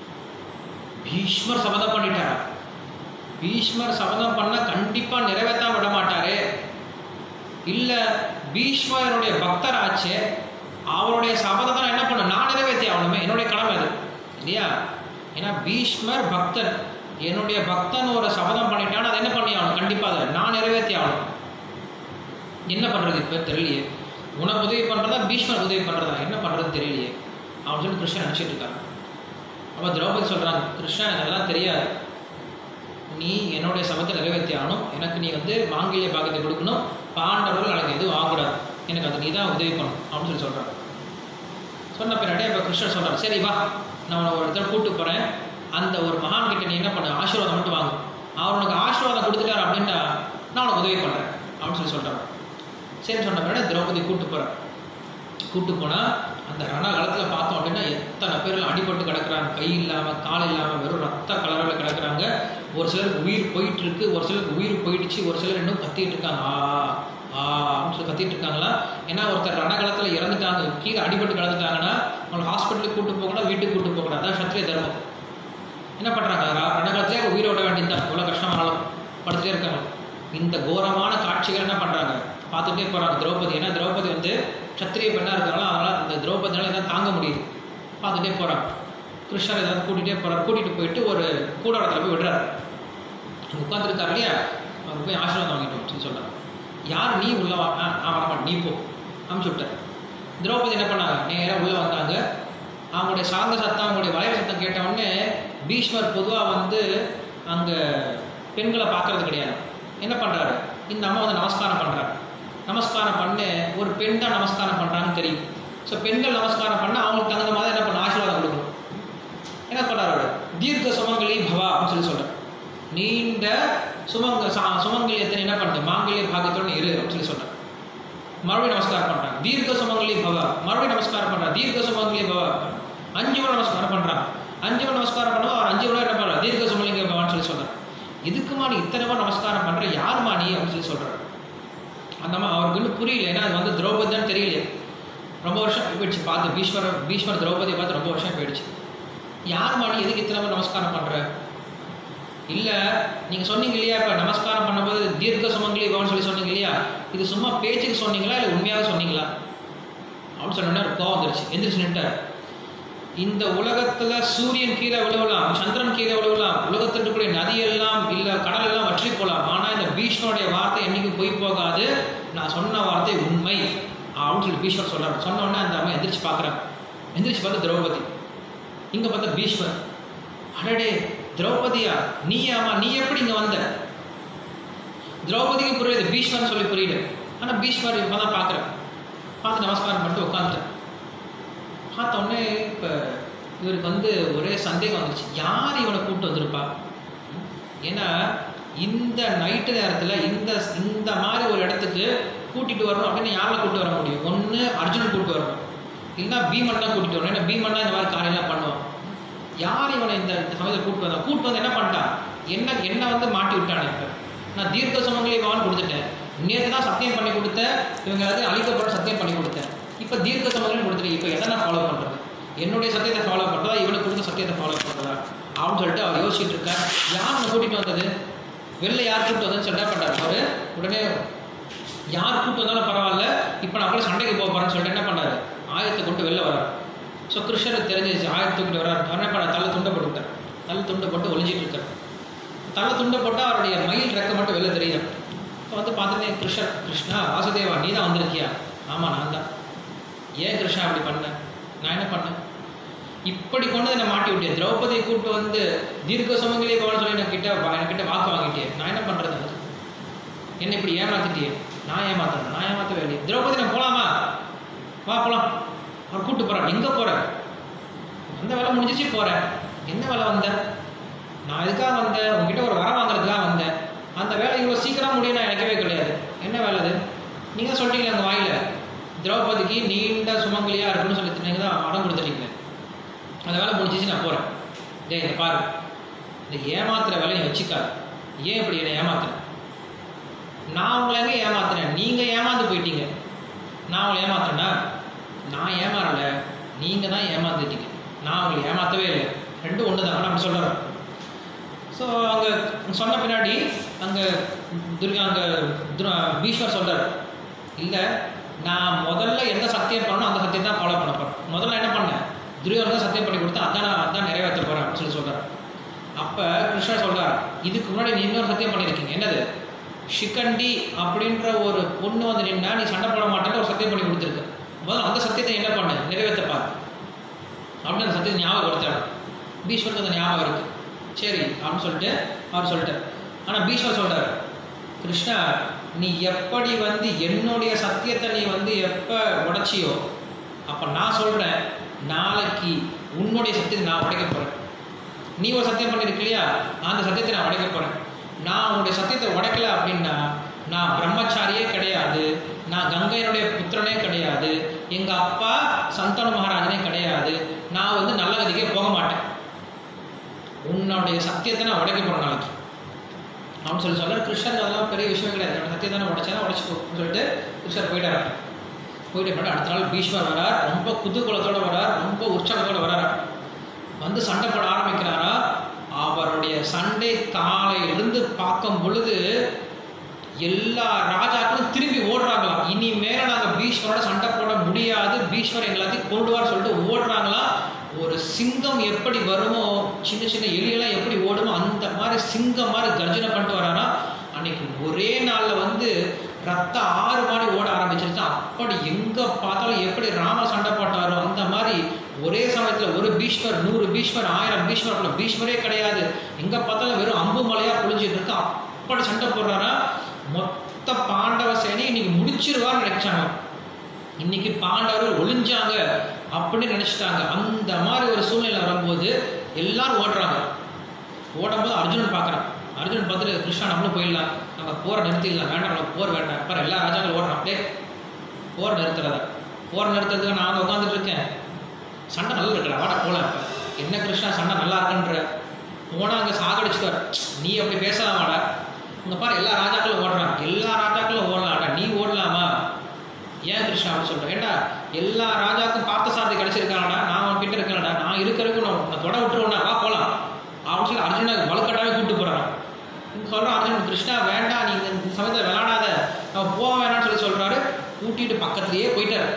பீஷ்மர் சபதம் பண்ணிட்டாரா பீஷ்மர் சபதம் பண்ணால் கண்டிப்பாக நிறைவேற்றாம விட மாட்டாரே இல்லை பீஷ்மருடைய பக்தர் ஆச்சு அவருடைய சபதத்தை நான் என்ன பண்ண நான் நிறைவேற்றி ஆகணுமே என்னுடைய கடமை அது இல்லையா ஏன்னா பீஷ்மர் பக்தன் என்னுடைய பக்தன் ஒரு சபதம் பண்ணிட்டான் அதை என்ன பண்ணி ஆகணும் கண்டிப்பாக அதை நான் நிறைவேற்றி ஆகணும் என்ன பண்ணுறது இப்போ தெரியலையே உனக்கு உதவி பண்ணுறதா பீஷ்மர் உதவி பண்ணுறதா என்ன பண்ணுறது தெரியலையே அவன் சொல்லி கிருஷ்ணன் நினச்சிட்டு இருக்காங்க அப்போ திரௌபதி சொல்கிறாங்க கிருஷ்ணன் எனக்கு அதெல்லாம் தெரியாது நீ என்னுடைய சபத்தை நிறைவேற்றி ஆகணும் எனக்கு நீ வந்து மாங்கிலிய பாக்கியத்தை கொடுக்கணும் பாண்டவர்கள் எனக்கு எதுவும் ஆகக்கூடாது எனக்கு அது நீ தான் உதவி பண்ணணும் அப்படின்னு சொல்லி சொல்கிறாங்க சொன்ன பின்னாடி இப்போ கிருஷ்ணர் சொல்கிறார் சரி வா நான் உன்னை ஒரு இடத்துல கூப்பிட்டு போகிறேன் அந்த ஒரு மகான் கிட்ட நீ என்ன பண்ண ஆசீர்வாதம் மட்டும் வாங்கு அவர் உனக்கு ஆசீர்வாதம் கொடுத்துட்டாரு அப்படின்னா நான் உனக்கு உதவி பண்ணுறேன் அப்படின்னு சொல்லி சொல்கிறார் சரி சொன்ன பின்னாடி திரௌபதி கூப்பிட்டு போகிறேன் கூப்பிட்டு போனால் அந்த ரணகாலத்தில் பார்த்தோம் அப்படின்னா எத்தனை பேர் அடிபட்டு கிடக்குறாங்க கை இல்லாமல் கால் இல்லாமல் வெறும் ரத்த கலரில் கிடக்குறாங்க ஒரு சிலருக்கு உயிர் போயிட்டு இருக்கு ஒரு சிலருக்கு உயிர் போயிடுச்சு ஒரு சிலர் இன்னும் கத்திட்டு இருக்காங்க ஆ ஆ அப்படின்னு சொல்லி கத்திட்டு இருக்காங்களா ஏன்னா ஒருத்தர் ரணகாலத்தில் இறந்துட்டாங்க கீழே அடிபட்டு கிடந்துட்டாங்கன்னா அவங்களை ஹாஸ்பிட்டலுக்கு கூட்டு போகக்கூடாது வீட்டுக்கு கூட்டு போகக்கூடாது அதான் சத்திரிய தர்மம் என்ன பண்ணுறாங்க ரணகாலத்திலே உயிரை விட வேண்டியதுதான் இவ்வளோ கஷ்டமானாலும் படுத்துட்டே இருக்காங்க இந்த கோரமான காட்சிகள் என்ன பண்ணுறாங்க பார்த்துட்டே போகிறாங்க திரௌபதி ஏன்னா திரௌபதி வந்து சத்திரிய பெண்ணாக இருக்காங்களோ அதனால் அந்த திரௌபதினால எதாவது தாங்க முடியுது பார்த்துட்டே போகிறாங்க கிருஷ்ணர் ஏதாவது கூட்டிகிட்டே போகிறார் கூட்டிகிட்டு போயிட்டு ஒரு கூடாரத்தில் போய் விடுறாரு உட்காந்துருக்காரு இல்லையா அவர் போய் ஆசீர்வாதம் வாங்கிட்டோம் அப்படின்னு சொல்கிறார் யார் நீ உள்ள வா ஆ நான் வரமாட்டேன் நீ போ அமுச்சு விட்டார் திரௌபதி என்ன பண்ணாங்க நேராக உள்ளே வந்தாங்க அவங்களுடைய சாந்த சத்தம் அவங்களுடைய வளைய சத்தம் கேட்ட உடனே பீஷ்மர் பொதுவாக வந்து அங்கே பெண்களை பார்க்கறது கிடையாது என்ன பண்ணுறாரு இந்த அம்மா வந்து நமஸ்காரம் பண்ணுறாரு நமஸ்காரம் பண்ணு ஒரு பெண் தான் நமஸ்காரம் பண்ணுறாங்கன்னு தெரியும் ஸோ பெண்கள் நமஸ்காரம் பண்ணால் அவங்களுக்கு தகுந்த மாதிரி என்ன பண்ண ஆசீர்வாதம் கொடுக்கணும் என்ன பண்ணுறாரு அவரு? தீர்க்க சுமங்கலி பவா அப்படின்னு சொல்லி சொல்கிறார் நீண்ட சுமங்க சா- சுமங்கலியத்தை என்ன பண்ணுது மாங்கல்ய பாக்கியத்தோட இரு அப்படின்னு சொல்லி சொல்கிறார் மறுபடியும் நமஸ்காரம் பண்ணுறாங்க தீர்க்க சுமங்கலி பவா மறுபடியும் நமஸ்காரம் பண்ணுறாங்க தீர்க்க சுமங்கலி பவா அஞ்சு முறை நமஸ்காரம் பண்ணுறாங்க அஞ்சு முறை நமஸ்காரம் பண்ணுவோம் அவர் அஞ்சு முறை என்ன பண்ணுறாரு தீர்க்க சுமங்கலி பவான்னு சொல்லி சொல்கிறார் இதுக்குமா நீ இத்தனை முறை நமஸ்காரம் பண்ணுற யாருமா நீ அப்படின்னு சொல்லி சொல்கிறார் அந்த அம்மா அவருக்கு இன்னும் புரியல ஏன்னா அது வந்து திரௌபதி தான் தெரியல ரொம்ப வருஷம் போயிடுச்சு பார்த்து பீஷ்மர பீஷ்மர் திரௌபதியை பார்த்து ரொம்ப வருஷம் போயிடுச்சு யாருமா நீ எதுக்கு இத்தனை முறை நமஸ்காரம் பண்ணுற இல்லை நீங்கள் சொன்னீங்க இல்லையா இப்போ நமஸ்காரம் பண்ணும்போது தீர்க்க சுமங்கலி பவன் சொல்லி சொன்னீங்க இல்லையா இது சும்மா பேச்சுக்கு சொன்னீங்களா இல்லை உண்மையாக சொன்னீங்களா அப்படின்னு சொன்னோன்னே ஒரு கோவம் வந்துருச்சு எந்திரிச்சு நின்ட்டார் இந்த உலகத்துல சூரியன் கீழே விழுவலாம் சந்திரன் கீழே விழுவலாம் உலகத்தில் இருக்கக்கூடிய நதியெல்லாம் இல்லை கடல் எல்லாம் வற்றி போகலாம் ஆனால் இந்த பீஷ்மனுடைய வார்த்தை என்னைக்கும் பொய் போகாது நான் சொன்ன வார்த்தை உண்மை அப்படின்னு சொல்லி பீஷ்மர் சொல்றாரு சொன்ன உடனே அந்த அம்மா எந்திரிச்சு பார்க்குறாங்க எந்திரிச்சு பார்த்தா திரௌபதி இங்கே பார்த்தா பீஷ்மர் அடடே திரௌபதியா நீயாமா நீ எப்படி இங்கே வந்த திரௌபதிக்கு புரியுது பீஷ்மர் சொல்லி புரியுது ஆனால் பீஷ்மர் இப்போ தான் பார்க்குறேன் பார்த்து நமஸ்காரம் பண்ணிட்டு உட்காந்துட்டேன் பார்த்த உடனே இப்போ இவருக்கு வந்து ஒரே சந்தேகம் வந்துச்சு யார் இவனை கூப்பிட்டு வந்திருப்பா ஏன்னா இந்த நைட்டு நேரத்தில் இந்த இந்த மாதிரி ஒரு இடத்துக்கு கூட்டிகிட்டு வரணும் அப்படின்னு யாரை கூப்பிட்டு வர முடியும் ஒன்று அர்ஜுனன் கூப்பிட்டு வரணும் இல்லைன்னா பீமன் தான் கூட்டிகிட்டு வரணும் ஏன்னா பீமன் தான் இந்த மாதிரி காரியம்லாம் பண்ணுவான் யார் இவனை இந்த இந்த சமயத்தில் கூப்பிட்டு வந்தான் கூப்பிட்டு வந்து என்ன பண்ணிட்டான் என்ன என்ன வந்து மாட்டி விட்டானே இப்போ நான் தீர்க்க சுமங்கலி பவன் கொடுத்துட்டேன் நேற்று தான் சத்தியம் பண்ணி கொடுத்தேன் இவங்க எல்லாத்தையும் அழிக்கப்பட சத்தியம் பண்ணி கொடுத்தேன் இப்போ தீர்க்க சுமங்கலி கொடுத்துட்டேன் இப்போ எதை நான் ஃபாலோ பண்ணுறது என்னுடைய சத்தியத்தை ஃபாலோ பண்ணுறதா இவனுக்கு கொடுத்த சத்தியத்தை ஃபாலோ பண்ணுறதா அப்படின்னு சொல்லிட்டு அவர் யோசிச்சுட்டு இருக்கார் யார் உன்னை கூட்டிகிட்டு வந்தது வெளில யார் கூப்பிட்டு வந்ததுன்னு சொல்லிட்டு என்ன பண்ணுறாரு அவர் உடனே யார் கூப்பிட்டு வந்தாலும் பரவாயில்ல இப்போ நான் கூட சண்டைக்கு போக போகிறேன்னு சொல்லிட்டு என்ன பண்ணாரு ஆயத்தை கொண்டு வெளில வரார் ஸோ கிருஷ்ணருக்கு தெரிஞ்சிச்சு ஆயத்தை தூக்கிட்டு வரார் அவர் என்ன பண்ணார் தலை துண்டை போட்டு விட்டார் தலை துண்டை போட்டு ஒளிஞ்சிட்டு இருக்கார் தலை துண்டை போட்டு அவருடைய மயில் ரெக்க மட்டும் வெளில தெரியுது இப்போ வந்து பார்த்தோன்னே கிருஷ்ணர் கிருஷ்ணா வாசுதேவா நீ தான் வந்திருக்கியா ஆமாம் நான் தான் ஏன் கிருஷ்ணா அப்படி பண்ண நான் என்ன பண்ணேன் இப்படி கொண்டு என்னை மாட்டி விட்டிய திரௌபதியை கூப்பிட்டு வந்து தீர்க்க சுமங்கலி போகணும்னு சொல்லி என்கிட்ட வா- என்கிட்ட வாக்கு வாங்கிட்டியே நான் என்ன பண்ணுறது அதுக்கு என்னை இப்படி ஏமாத்திட்டியே நான் ஏமாத்துறேன் நான் ஏமாத்தவே இல்லையே திரௌபதி நான் போகலாமா வா போகலாம் அவர் கூப்பிட்டு போகிறார் எங்கே போகிற அந்த வேலை முடிஞ்சிச்சு போகிறேன் என்ன வேலை வந்த நான் எதுக்காக வந்தேன் உங்ககிட்ட ஒரு வரம் வாங்குறதுக்காக வந்தேன் அந்த வேலை இவ்வளோ சீக்கிரம் முடியும் நான் நினைக்கவே கிடையாது என்ன வேலை அது நீங்கள் சொல்லிட்டீங்க அந்த வாயில் திரௌபதிக்கு நீண்ட சுமங்கலியாக இருக்குன்னு சொல்லி நீங்கள் தான் அடம் கொடுத்துட்டீங்க அந்த வேலை முடிஞ்சிச்சு நான் போகிறேன் டேய் இதை பாரு இந்த ஏமாத்துற வேலையை வச்சுக்காது ஏன் இப்படி என்னை ஏமாத்துறேன் நான் உங்களை எங்கே ஏமாத்துறேன் நீங்கள் ஏமாந்து போயிட்டீங்க நான் உங்களை ஏமாத்துறேன்னா நான் ஏமாறல நீங்கள் தான் ஏமாந்துட்டீங்க நான் உங்களை ஏமாற்றவே இல்லை ரெண்டும் ஒன்று தான் நம்ம சொல்கிறோம் ஸோ அங்கே சொன்ன பின்னாடி அங்கே துர்கா அங்கே பீஷ்வர் சொல்கிறார் இல்லை நான் முதல்ல எந்த சத்தியம் பண்ணணும் அந்த சத்தியம் தான் ஃபாலோ பண்ண போகிறேன் முதல்ல என்ன பண்ணேன் துரியோதனை தான் சத்தியம் பண்ணி கொடுத்தேன் அதான் நான் அதான் நிறைவேற்ற போகிறேன் அப்படின்னு சொல்லி சொல்கிறார் அப்போ கிருஷ்ணர் சொல்கிறார் இதுக்கு முன்னாடி நீ இன்னொரு சத்தியம் பண்ணியிருக்கீங்க என்னது ஷிகண்டி அப்படின்ற ஒரு பொண்ணு வந்து நின்னா நீ சண்டை போட மாட்டேன்னு ஒரு சத்தியம் பண்ணி கொடுத்துருக்கு முதல்ல அந்த சத்தியத்தை என்ன பண்ணு நிறைவேற்றப்பார் அப்படின்னு அந்த சத்தியத்தை ஞாபகப்படுத்துறாரு பீஷ்வருக்கு அந்த ஞாபகம் இருக்கு சரி அப்படின்னு சொல்லிட்டு அவர் சொல்லிட்டார் ஆனால் பீஷ்வர் சொல்றாரு கிருஷ்ணா நீ எப்படி வந்து என்னுடைய சத்தியத்தை நீ வந்து எப்போ உடைச்சியோ அப்போ நான் சொல்கிறேன் நாளைக்கு உன்னுடைய சத்தியத்தை நான் உடைக்க போகிறேன் நீ ஒரு சத்தியம் பண்ணியிருக்க இல்லையா அந்த சத்தியத்தை நான் உடைக்க போகிறேன் நான் உன்னுடைய சத்தியத்தை உடைக்கல அப்படின்னா நான் பிரம்மச்சாரியே கிடையாது நான் கங்கையனுடைய புத்திரனே கிடையாது எங்கள் அப்பா சந்தான மகாராஜனே கிடையாது நான் வந்து நல்ல கதிக்கே போக மாட்டேன் உன்னுடைய சத்தியத்தை நான் உடைக்க போகிறேன் நாளைக்கு அவன் சொல்லி சொல்ல கிருஷ்ணர் அதெல்லாம் பெரிய விஷயம் கிடையாது என்னோட சத்தியத்தை நான் உடைச்சேன்னா உடைச்சிக்கோ அப்படின்னு சொல்லிட்டு கிருஷ்ணர் போயிட்டார் போயிட்டு போட்டு அடுத்த நாள் பீஷ்மர் வரார் ரொம்ப குதூகலத்தோட வரார் ரொம்ப உற்சாகத்தோட வரார் வந்து சண்டை போட ஆரம்பிக்கிறாரா அவருடைய சண்டை காலையிலிருந்து பார்க்கும் பொழுது எல்லா ராஜாக்களும் திரும்பி ஓடுறாங்களாம் இனிமேல நாங்கள் பீஷ்மரோட சண்டை போட முடியாது பீஷ்மர் எல்லாத்தையும் கொண்டுவார் சொல்லிட்டு ஓடுறாங்களா ஒரு சிங்கம் எப்படி வருமோ சின்ன சின்ன எலியெல்லாம் எப்படி ஓடுமோ அந்த மாதிரி சிங்கம் மாதிரி கர்ஜனை பண்ணிட்டு வராரா அன்னைக்கு ஒரே நாளில் வந்து ரத்த ஆறு மாதிரி ஓட ஆரம்பிச்சிருச்சு அப்படி எங்கே பார்த்தாலும் எப்படி ராம சண்டை போட்டாரோ அந்த மாதிரி ஒரே சமயத்தில் ஒரு பீஷ்மர் நூறு பீஷ்மர் ஆயிரம் பீஷ்மர் போல பீஷ்மரே கிடையாது எங்கே பார்த்தாலும் வெறும் அம்பு மலையாக பொழிஞ்சிட்டு இருக்கு அப்படி சண்டை போடுறாரா மொத்த பாண்டவ சேனை இன்னைக்கு முடிச்சிருவான்னு நினைச்சாங்க இன்னைக்கு பாண்டவர்கள் ஒளிஞ்சாங்க அப்படின்னு நினைச்சிட்டாங்க அந்த மாதிரி ஒரு சூழ்நிலை வரும்போது எல்லாரும் ஓடுறாங்க ஓடும்போது அர்ஜுனன் பார்க்குறான் அர்ஜுனன் பார்த்துட்டு கிருஷ்ணா நம்மளும் போயிடலாம் நம்ம போரை நிறுத்திடலாம் வேண்டாம் நம்ம போர் வேண்டாம் அப்புறம் எல்லா ராஜாக்களும் ஓடுறான் அப்படியே போர் நிறுத்துறத போர் நிறுத்துறதுக்கு நான் உட்காந்துட்டு இருக்கேன் சண்டை நல்லா இருக்குல்ல வாடா போகலாம் இப்போ என்ன கிருஷ்ணா சண்டை நல்லா இருக்குன்ற போனால் அங்கே சாகடிச்சுட்டார் நீ அப்படி பேசலாம் வாடா இங்கே பாரு எல்லா ராஜாக்களும் ஓடுறான் எல்லா ராஜாக்களும் ஓடலாம்டா நீ ஓடலாமா ஏன் கிருஷ்ணா அப்படின்னு சொல்கிறேன் ஏண்டா எல்லா ராஜாவுக்கும் பார்த்த சாரதி கிடச்சிருக்காங்கடா நான் அவன் கிட்ட இருக்கேன்டா நான் இருக்கிறதுக்கு நான் உன்னை தொட விட்டுருவேன்டா வா போகலாம் அப்படின்னு சொல்லி அர்ஜுனை வலுக்கட்டாவே கூப்பிட்டு போகிறான் சொல்கிறான் அர்ஜுன் கிருஷ்ணா வேண்டாம் நீங்கள் இந்த சமயத்தில் விளாடாத அவன் போக வேணாம்னு சொல்லி சொல்கிறாரு கூட்டிகிட்டு பக்கத்துலேயே போயிட்டார்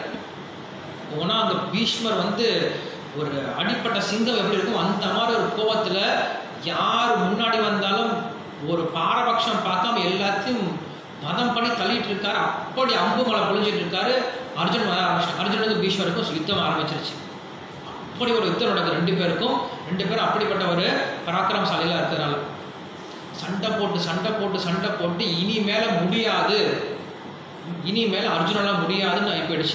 போனால் அந்த பீஷ்மர் வந்து ஒரு அடிப்பட்ட சிங்கம் எப்படி இருக்கும் அந்த மாதிரி ஒரு கோவத்தில் யார் முன்னாடி வந்தாலும் ஒரு பாரபட்சம் பார்க்காம எல்லாத்தையும் மதம் பண்ணி தள்ளிட்டு இருக்காரு அப்படி அம்பு மலை பொழிஞ்சிட்டு இருக்காரு அர்ஜுன் வர ஆரம்பிச்சு அர்ஜுன் வந்து பீஷ்மருக்கும் யுத்தம் ஆரம்பிச்சிருச்சு அப்படி ஒரு யுத்தம் நடக்குது ரெண்டு பேருக்கும் ரெண்டு பேரும் அப்படிப்பட்ட ஒரு பராக்கிரமசாலியில் இருக்கிறதுனால சண்டை போட்டு சண்டை போட்டு சண்டை போட்டு இனி மேல முடியாது இனி மேல அர்ஜுனெல்லாம் முடியாதுன்னு ஆகி போயிடுச்சு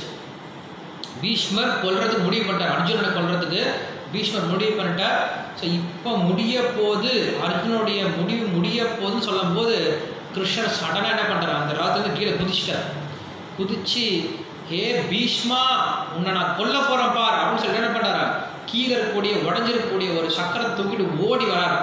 பீஷ்மர் கொல்றதுக்கு முடிவு பண்ணிட்டார் அர்ஜுனனை கொல்றதுக்கு பீஷ்மர் முடிவு பண்ணிட்டார் ஸோ இப்போ முடிய போது அர்ஜுனுடைய முடிவு முடிய போதுன்னு சொல்லும்போது கிருஷ்ணர் சடனாக என்ன பண்ணுறார் அந்த ராத்திரிருந்து கீழே குதிச்சிட்டார் குதிச்சு ஹே பீஷ்மா உன்னை நான் கொல்ல போகிறேன் பார் அப்படின்னு சொல்லி என்ன பண்ணுறாரு கீழே இருக்கக்கூடிய உடஞ்சிருக்கக்கூடிய ஒரு சக்கரத்தை தூக்கிட்டு ஓடி வராரு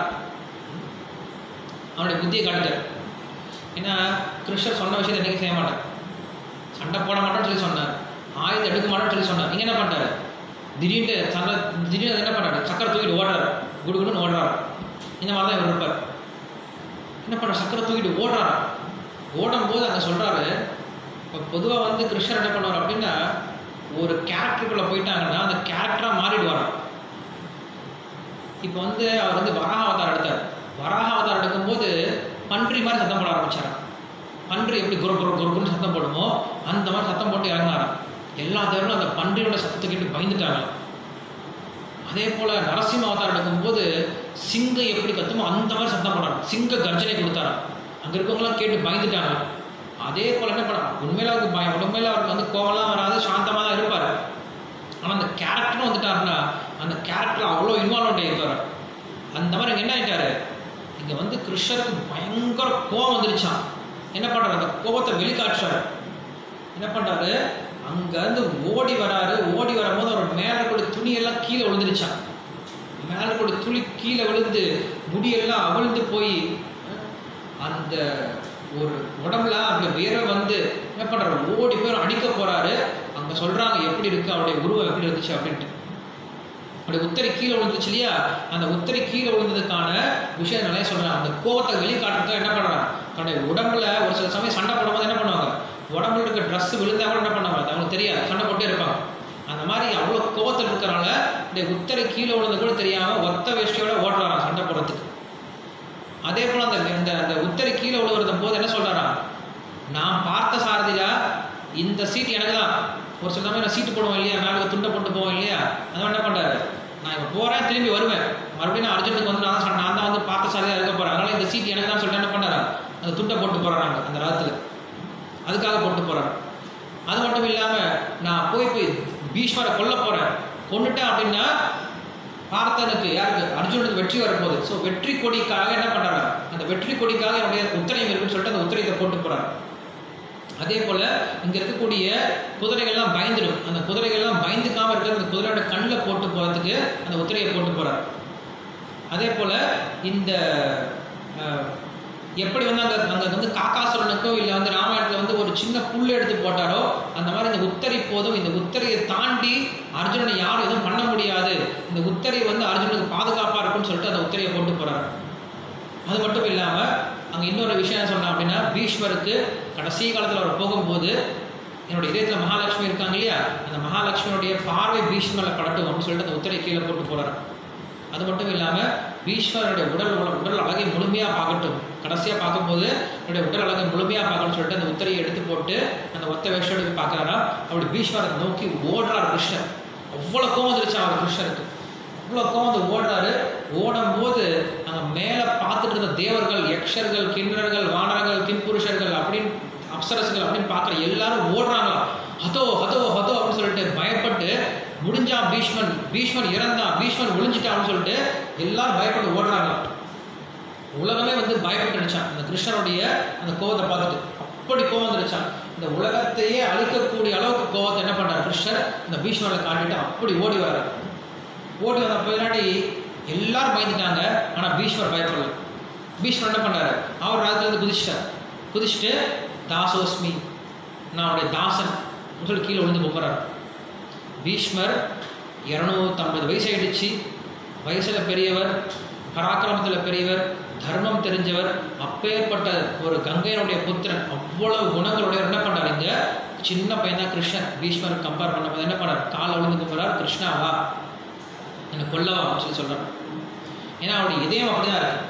அவனுடைய புத்தியை காட்டுறார் ஏன்னா கிருஷ்ணர் சொன்ன விஷயத்தை என்னைக்கு செய்ய மாட்டார் சண்டை போட மாட்டோம்னு சொல்லி சொன்னார் ஆயுதம் எடுக்க மாட்டோம்னு சொல்லி சொன்னார் நீங்கள் என்ன பண்ணுறாரு திடீர்னு சண்டை திடீர்னு என்ன பண்ணுறாரு சக்கரை தூக்கிட்டு ஓடுறாரு குடுகுடுன்னு ஓடுறாரு இந்த மாதிரி தான் இவர் இருப்பார் என்ன பண்ணுற சக்கரை தூக்கிட்டு ஓடுறாரு ஓடும்போது அங்கே சொல்கிறாரு இப்போ பொதுவாக வந்து கிருஷ்ணர் என்ன பண்ணுவார் அப்படின்னா ஒரு கேரக்டருக்குள்ளே போயிட்டாங்கன்னா அந்த கேரக்டராக மாறிடுவார் இப்போ வந்து அவர் வந்து வராக அவதாரம் எடுத்தார் வராக அவதாரம் எடுக்கும்போது பன்றி மாதிரி சத்தம் போட ஆரம்பிச்சாராம் பன்றி எப்படி குரு குரு குருன்னு சத்தம் போடுமோ அந்த மாதிரி சத்தம் போட்டு இறங்கினாராம் எல்லா தேவரும் அந்த பன்றியோட சத்தத்தை கேட்டு பயந்துட்டாங்க அதே போல நரசிம்ம அவதாரம் எடுக்கும்போது சிங்கம் எப்படி கத்துமோ அந்த மாதிரி சத்தம் போடுறாங்க சிங்க கர்ஜனை கொடுத்தாராம் அங்கே இருக்கவங்களாம் கேட்டு பயந்துட்டாங்க அதே போல என்ன பண்ண உண்மையில அவருக்கு பயம் உண்மையில அவருக்கு வந்து கோவம்லாம் வராது சாந்தமாக தான் இருப்பார் ஆனால் அந்த கேரக்டரும் வந்துட்டாருன்னா அந்த கேரக்டர் அவ்வளோ இன்வால்வ் ஆகிருப்பார் அந்த மாதிரி இங்க என்ன ஆயிட்டாரு இங்கே வந்து கிருஷ்ணருக்கு பயங்கர கோவம் வந்துருச்சான் என்ன பண்ணுறாரு அந்த கோபத்தை வெளிக்காட்டுறாரு என்ன பண்ணுறாரு அங்கேருந்து ஓடி வராரு ஓடி வரும்போது அவர் மேலே கூட துணியெல்லாம் கீழே விழுந்துருச்சான் மேலே கூட துளி கீழே விழுந்து முடியெல்லாம் அவிழ்ந்து போய் அந்த ஒரு உடம்புல அந்த வேற வந்து என்ன பண்ணுறாரு ஓடி போய் அடிக்க போறாரு அங்கே சொல்றாங்க எப்படி இருக்கு அவருடைய உருவம் எப்படி இருந்துச்சு அப்படின்ட்டு அப்படி உத்தரி கீழே விழுந்துச்சு இல்லையா அந்த உத்தரி கீழே விழுந்ததுக்கான விஷயம் நிறைய சொல்றாங்க அந்த கோவத்தை வெளிக்காட்டுறதுக்கு என்ன பண்றாங்க தன்னுடைய உடம்புல ஒரு சில சமயம் சண்டை போடும்போது என்ன பண்ணுவாங்க உடம்புல இருக்க ட்ரெஸ் விழுந்தா கூட என்ன பண்ணுவாங்க அது அவங்களுக்கு தெரியாது சண்டை போட்டே இருப்பாங்க அந்த மாதிரி அவ்வளோ கோவத்தில் இருக்கிறனால இந்த உத்தரை கீழே விழுந்து கூட தெரியாம ஒத்த வேஷ்டியோட ஓடுறாராம் சண்டை போடுறதுக்கு அதே போல அந்த அந்த அந்த உத்தரை கீழே விழுவுறத போது என்ன சொல்றாரா நான் பார்த்த சாரதியா இந்த சீட் எனக்கு தான் ஒரு சில சமயம் நான் சீட்டு போடுவோம் இல்லையா மேலே துண்டை போட்டு போவோம் இல்லையா அதான் என்ன பண்றாரு நான் இப்போ போறேன் திரும்பி வருவேன் மறுபடியும் நான் அர்ஜுனுக்கு வந்து நான் தான் சொன்னேன், நான் தான் வந்து பார்த்த சாரதியா இருக்க போறேன் அதனால இந்த சீட் எனக்கு தான் சொல்லிட்டு என்ன பண்ணாரா அந்த துண்டை போட்டு போறாங்க அந்த ராத்துல அதுக்காக போட்டு போறாரு அது மட்டும் இல்லாம நான் போய் போய் பீஷ்மரை கொல்ல போறேன் கொண்டுட்டேன் அப்படின்னா பார்த்தனுக்கு யாருக்கு அர்ஜுனுக்கு வெற்றி வரப்போகுது ஸோ வெற்றி கொடிக்காக என்ன பண்றாரு அந்த வெற்றி கொடிக்காக என்னுடைய உத்தரயம் இருக்குன்னு சொல்லிட்டு அந்த உத்தரயத்தை போட்டு போறாரு அதே போல இங்க இருக்கக்கூடிய குதிரைகள்லாம் பயந்துடும் அந்த குதிரைகள்லாம் பயந்துக்காம இருக்கிற அந்த குதிரையோட கண்ணில் போட்டு போறதுக்கு அந்த உத்திரையை போட்டு போறாரு அதே போல இந்த அஹ், எப்படி வந்து அங்க அங்க வந்து காக்காசுரனுக்கோ இல்லை வந்து ராமாயணத்துல வந்து ஒரு சின்ன புல் எடுத்து போட்டாரோ அந்த மாதிரி இந்த உத்தரி போதும் இந்த உத்தரையை தாண்டி அர்ஜுனனை யாரும் எதுவும் பண்ண முடியாது இந்த உத்தரை வந்து அர்ஜுனுக்கு பாதுகாப்பா இருக்கும்னு சொல்லிட்டு அந்த உத்தரையை போட்டு போறாரு அது மட்டும் இல்லாம அங்க இன்னொரு விஷயம் என்ன சொன்னா அப்படின்னா பீஷ்மருக்கு கடைசி காலத்துல அவர் போகும்போது என்னோட இதயத்துல மகாலட்சுமி இருக்காங்க இல்லையா அந்த மகாலட்சுமியுடைய பார்வை பீஷ்மரில் படட்டும் அப்படின்னு சொல்லிட்டு அந்த உத்தரை கீழே போட்டு போறாரு அது மட்டும் இல்லாம பீஷ்மருடைய உடல் உல- உடல் அழகை முழுமையா பார்க்கட்டும் கடைசியா பார்க்கும்போது என்னுடைய உடல் அழகை முழுமையா பார்க்கணும்னு சொல்லிட்டு அந்த உத்தரையை எடுத்து போட்டு அந்த ஒத்த வேஷோட பார்க்கறாரா அப்படி பீஷ்மரை நோக்கி ஓடுறார் கிருஷ்ணர் அவ்வளவு கோவம் வந்துருச்சு அவர் கிருஷ்ணருக்கு அவ்வளோ கோவம் வந்து ஓடுறாரு ஓடும்போது அங்கே மேலே பார்த்துட்டு இருந்த தேவர்கள் யக்ஷர்கள் கிண்ணறர்கள் வானரங்கள் கிம்புருஷர்கள் அப்படின்னு அப்சரசுகள் அப்படின்னு பார்க்குற எல்லாரும் ஓடுறாங்களாம் ஹதோ ஹதோ ஹதோ அப்படின்னு சொல்லிட்டு பயப்பட்டு முடிஞ்சான் பீஷ்மன் பீஷ்மன் இறந்தான் பீஷ்மன் ஒளிஞ்சிட்டான் அப்படின்னு சொல்லிட்டு எல்லாரும் பயப்பட்டு ஓடுறாங்களாம் உலகமே வந்து பயப்பட்டுருச்சான் அந்த கிருஷ்ணருடைய அந்த கோவத்தை பார்த்துட்டு அப்படி கோவம் வந்துருச்சான் இந்த உலகத்தையே அழிக்கக்கூடிய அளவுக்கு கோவத்தை என்ன பண்றார் கிருஷ்ணர் இந்த பீஷ்மரை காட்டிட்டு அப்படி ஓடி வர்றார் ஓடி வந்த பின்னாடி எல்லாரும் பயந்துட்டாங்க ஆனா பீஷ்மர் பயப்படல பீஷ்மர் என்ன பண்ணாரு அவர் ராஜ்யத்துலேருந்து குதிச்சிட்டார் குதிச்சுட்டு தாசோஸ்மி நான் அவருடைய தாசன் அப்படின்னு சொல்லி கீழே விழுந்து கும்புறாரு பீஷ்மர் இரநூத்தம்பது வயசு ஆயிடுச்சு வயசுல பெரியவர் பராக்கிரமத்தில் பெரியவர் தர்மம் தெரிஞ்சவர் அப்பேற்பட்ட ஒரு கங்கையனுடைய புத்திரன் அவ்வளவு குணங்களுடைய என்ன பண்றாரு இங்க சின்ன பையன் தான் கிருஷ்ணன் பீஷ்மர் கம்பேர் பண்ணும்போது என்ன பண்ணார் காலை விழுந்து கும்புறார் கிருஷ்ணாவா என்னை கொல்லவா அப்படின்னு சொல்லி சொல்றாரு ஏன்னா அவருடைய இதயம் அப்படிதான் இருக்கு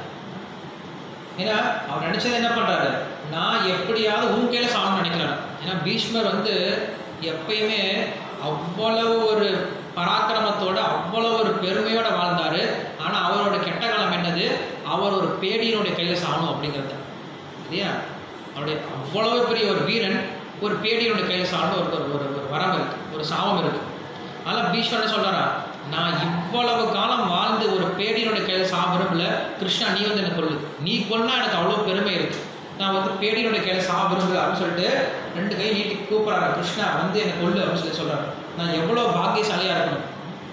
ஏன்னா அவர் நினைச்சது என்ன பண்றாரு நான் எப்படியாவது உன் கையில சாகணும்னு நினைக்கிறாரு ஏன்னா பீஷ்மர் வந்து எப்பயுமே அவ்வளவு ஒரு பராக்கிரமத்தோட அவ்வளவு ஒரு பெருமையோட வாழ்ந்தாரு ஆனா அவரோட கெட்ட காலம் என்னது அவர் ஒரு பேடியினுடைய கையில சாகணும் அப்படிங்கிறது இல்லையா அவருடைய அவ்வளவு பெரிய ஒரு வீரன் ஒரு பேடியினுடைய கையில சாகணும் ஒரு ஒரு- ஒரு ஒரு வரம் இருக்கு ஒரு சாபம் இருக்கு அதனால பீஷ்மர் என்ன சொல்றாரா நான் இவ்வளவு காலம் வாழ்ந்து ஒரு பேடியினுடைய கையில சாப்பிடும்ல கிருஷ்ணா நீ வந்து எனக்கு கொள்ளு நீ கொன்னா எனக்கு அவ்வளவு பெருமை இருக்கு நான் வந்து பேடியினுடைய கையில சாப்பிடுங்க அப்படின்னு சொல்லிட்டு ரெண்டு கை நீட்டி கூப்பிடுறாரு கிருஷ்ணா வந்து என்னை கொள்ளு அப்படின்னு சொல்லி சொல்றாரு நான் எவ்வளவு பாக்கியசாலியா இருக்கணும்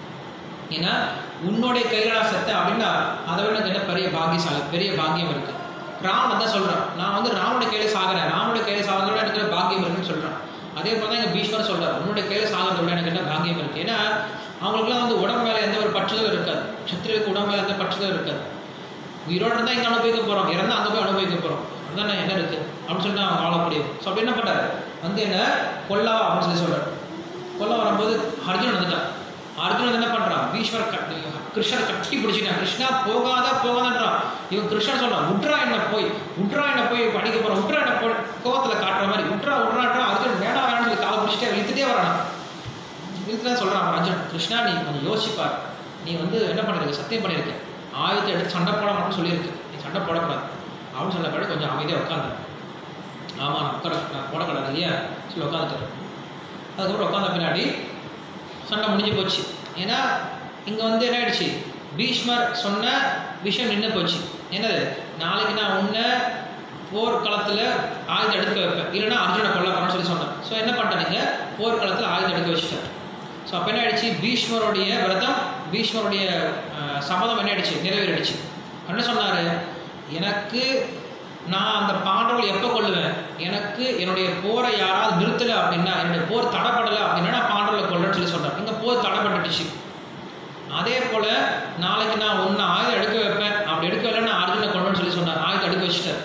ஏன்னா உன்னுடைய கையில நான் செத்தேன் அப்படின்னா அதை விட எனக்கு என்ன பெரிய பாக்கியசாலி பெரிய பாக்கியம் இருக்கு ராமன் தான் சொல்றான் நான் வந்து ராமனுடைய கையில சாகுறேன் ராமனுடைய கையில சாகிறத விட எனக்கு பாக்கியம் இருக்குன்னு சொல்றான் அதே போல தான் எங்க பீஷ்மர் சொல்றாரு உன்னுடைய கையில சாகிறத விட எனக்கு என்ன பாக்கியம் இருக்கு ஏன்னா அவங்களுக்குலாம் வந்து உடம்பு மேல எந்த ஒரு பற்றுதலும் இருக்காது சத்திரியருக்கு உடம்பு மேல எந்த பற்றுதலும் இருக்காது உயிரோடு இருந்தால் இங்கே அனுபவிக்க போகிறோம் இறந்தா அங்கே போய் அனுபவிக்க போகிறோம் அதுதான் என்ன இருக்கு அப்படின்னு சொல்லிட்டு அவன் வாழ முடியும் ஸோ அப்படி என்ன பண்ணாரு வந்து என்ன கொல்லவா அப்படின்னு சொல்லி சொல்றாரு கொல்ல வரும்போது அர்ஜுனன் வந்துட்டான் அர்ஜுனன் என்ன பண்றான் பீஷ்மர் கட்டி கிருஷ்ணர் கட்டி பிடிச்சிட்டான் கிருஷ்ணா போகாத போகாதன்றான் இவன் கிருஷ்ணன் சொல்றான் உட்ரா என்ன போய் உட்ரா என்ன போய் படிக்க போறான் உட்ரா என்ன போய் கோவத்துல காட்டுற மாதிரி உட்ரா உட்ரான்றான் அர்ஜுன் வேணா வேணாம்னு சொல்லி காலை பிடிச்சிட்டே இழுத்துட்டே வரான் இழுத்துதான் சொல்றான் அவன் அர்ஜுன் கிருஷ்ணா நீ கொஞ்சம் யோசிப்பார் நீ வந்து என்ன பண்ணிருக்க சத்தியம் பண்ணிருக்க ஆயுதத்தை எடுத்து சண்டை போட மாட்டேன்னு சொல்லியிருக்கு நீ சண்டை போடக்கூடாது அப்படின்னு சொல்ல பிறகு கொஞ்சம் அமைதியாக உட்காந்து ஆமாம் நான் உட்கார நான் போடக்கூடாது இல்லையா சொல்லி உட்காந்துட்டாரு அதுக்கப்புறம் உட்காந்த பின்னாடி சண்டை முடிஞ்சு போச்சு ஏன்னா இங்கே வந்து என்ன ஆயிடுச்சு பீஷ்மர் சொன்ன விஷயம் நின்று போச்சு என்னது நாளைக்கு நான் உன்னை போர்க்களத்தில் ஆயுதம் எடுக்க வைப்பேன் இல்லைன்னா அர்ஜுனை கொல்ல போறேன்னு சொல்லி சொன்னேன் ஸோ என்ன பண்ணிட்டாங்க போர்க்களத்தில் ஆயுதம் எடுக்க வச்சுட்டார் ஸோ அப்போ என்ன ஆயிடுச்சு பீஷ்மருடைய விரதம் பீஷ்மருடைய அஹ், சபதம் என்ன ஆயிடுச்சு நிறைவேறிடுச்சு என்ன சொன்னார் எனக்கு நான் அந்த பாண்டவர்கள் எப்போ கொள்ளுவேன் எனக்கு என்னுடைய போரை யாராவது நிறுத்தலை அப்படின்னா என்னுடைய போர் தடைப்படலை அப்படின்னா நான் பாண்டவர்களை கொல்றேன்னு சொல்லி சொன்னார் இங்கே போர் தடைப்பட்டுச்சு அதே போல் நாளைக்கு நான் ஒன்று ஆயுதம் எடுக்க வைப்பேன் அப்படி எடுக்க வைல நான் அர்ஜுனை கொள்வேன்னு சொல்லி சொன்னார் ஆயுதம் எடுக்க வச்சுட்டார்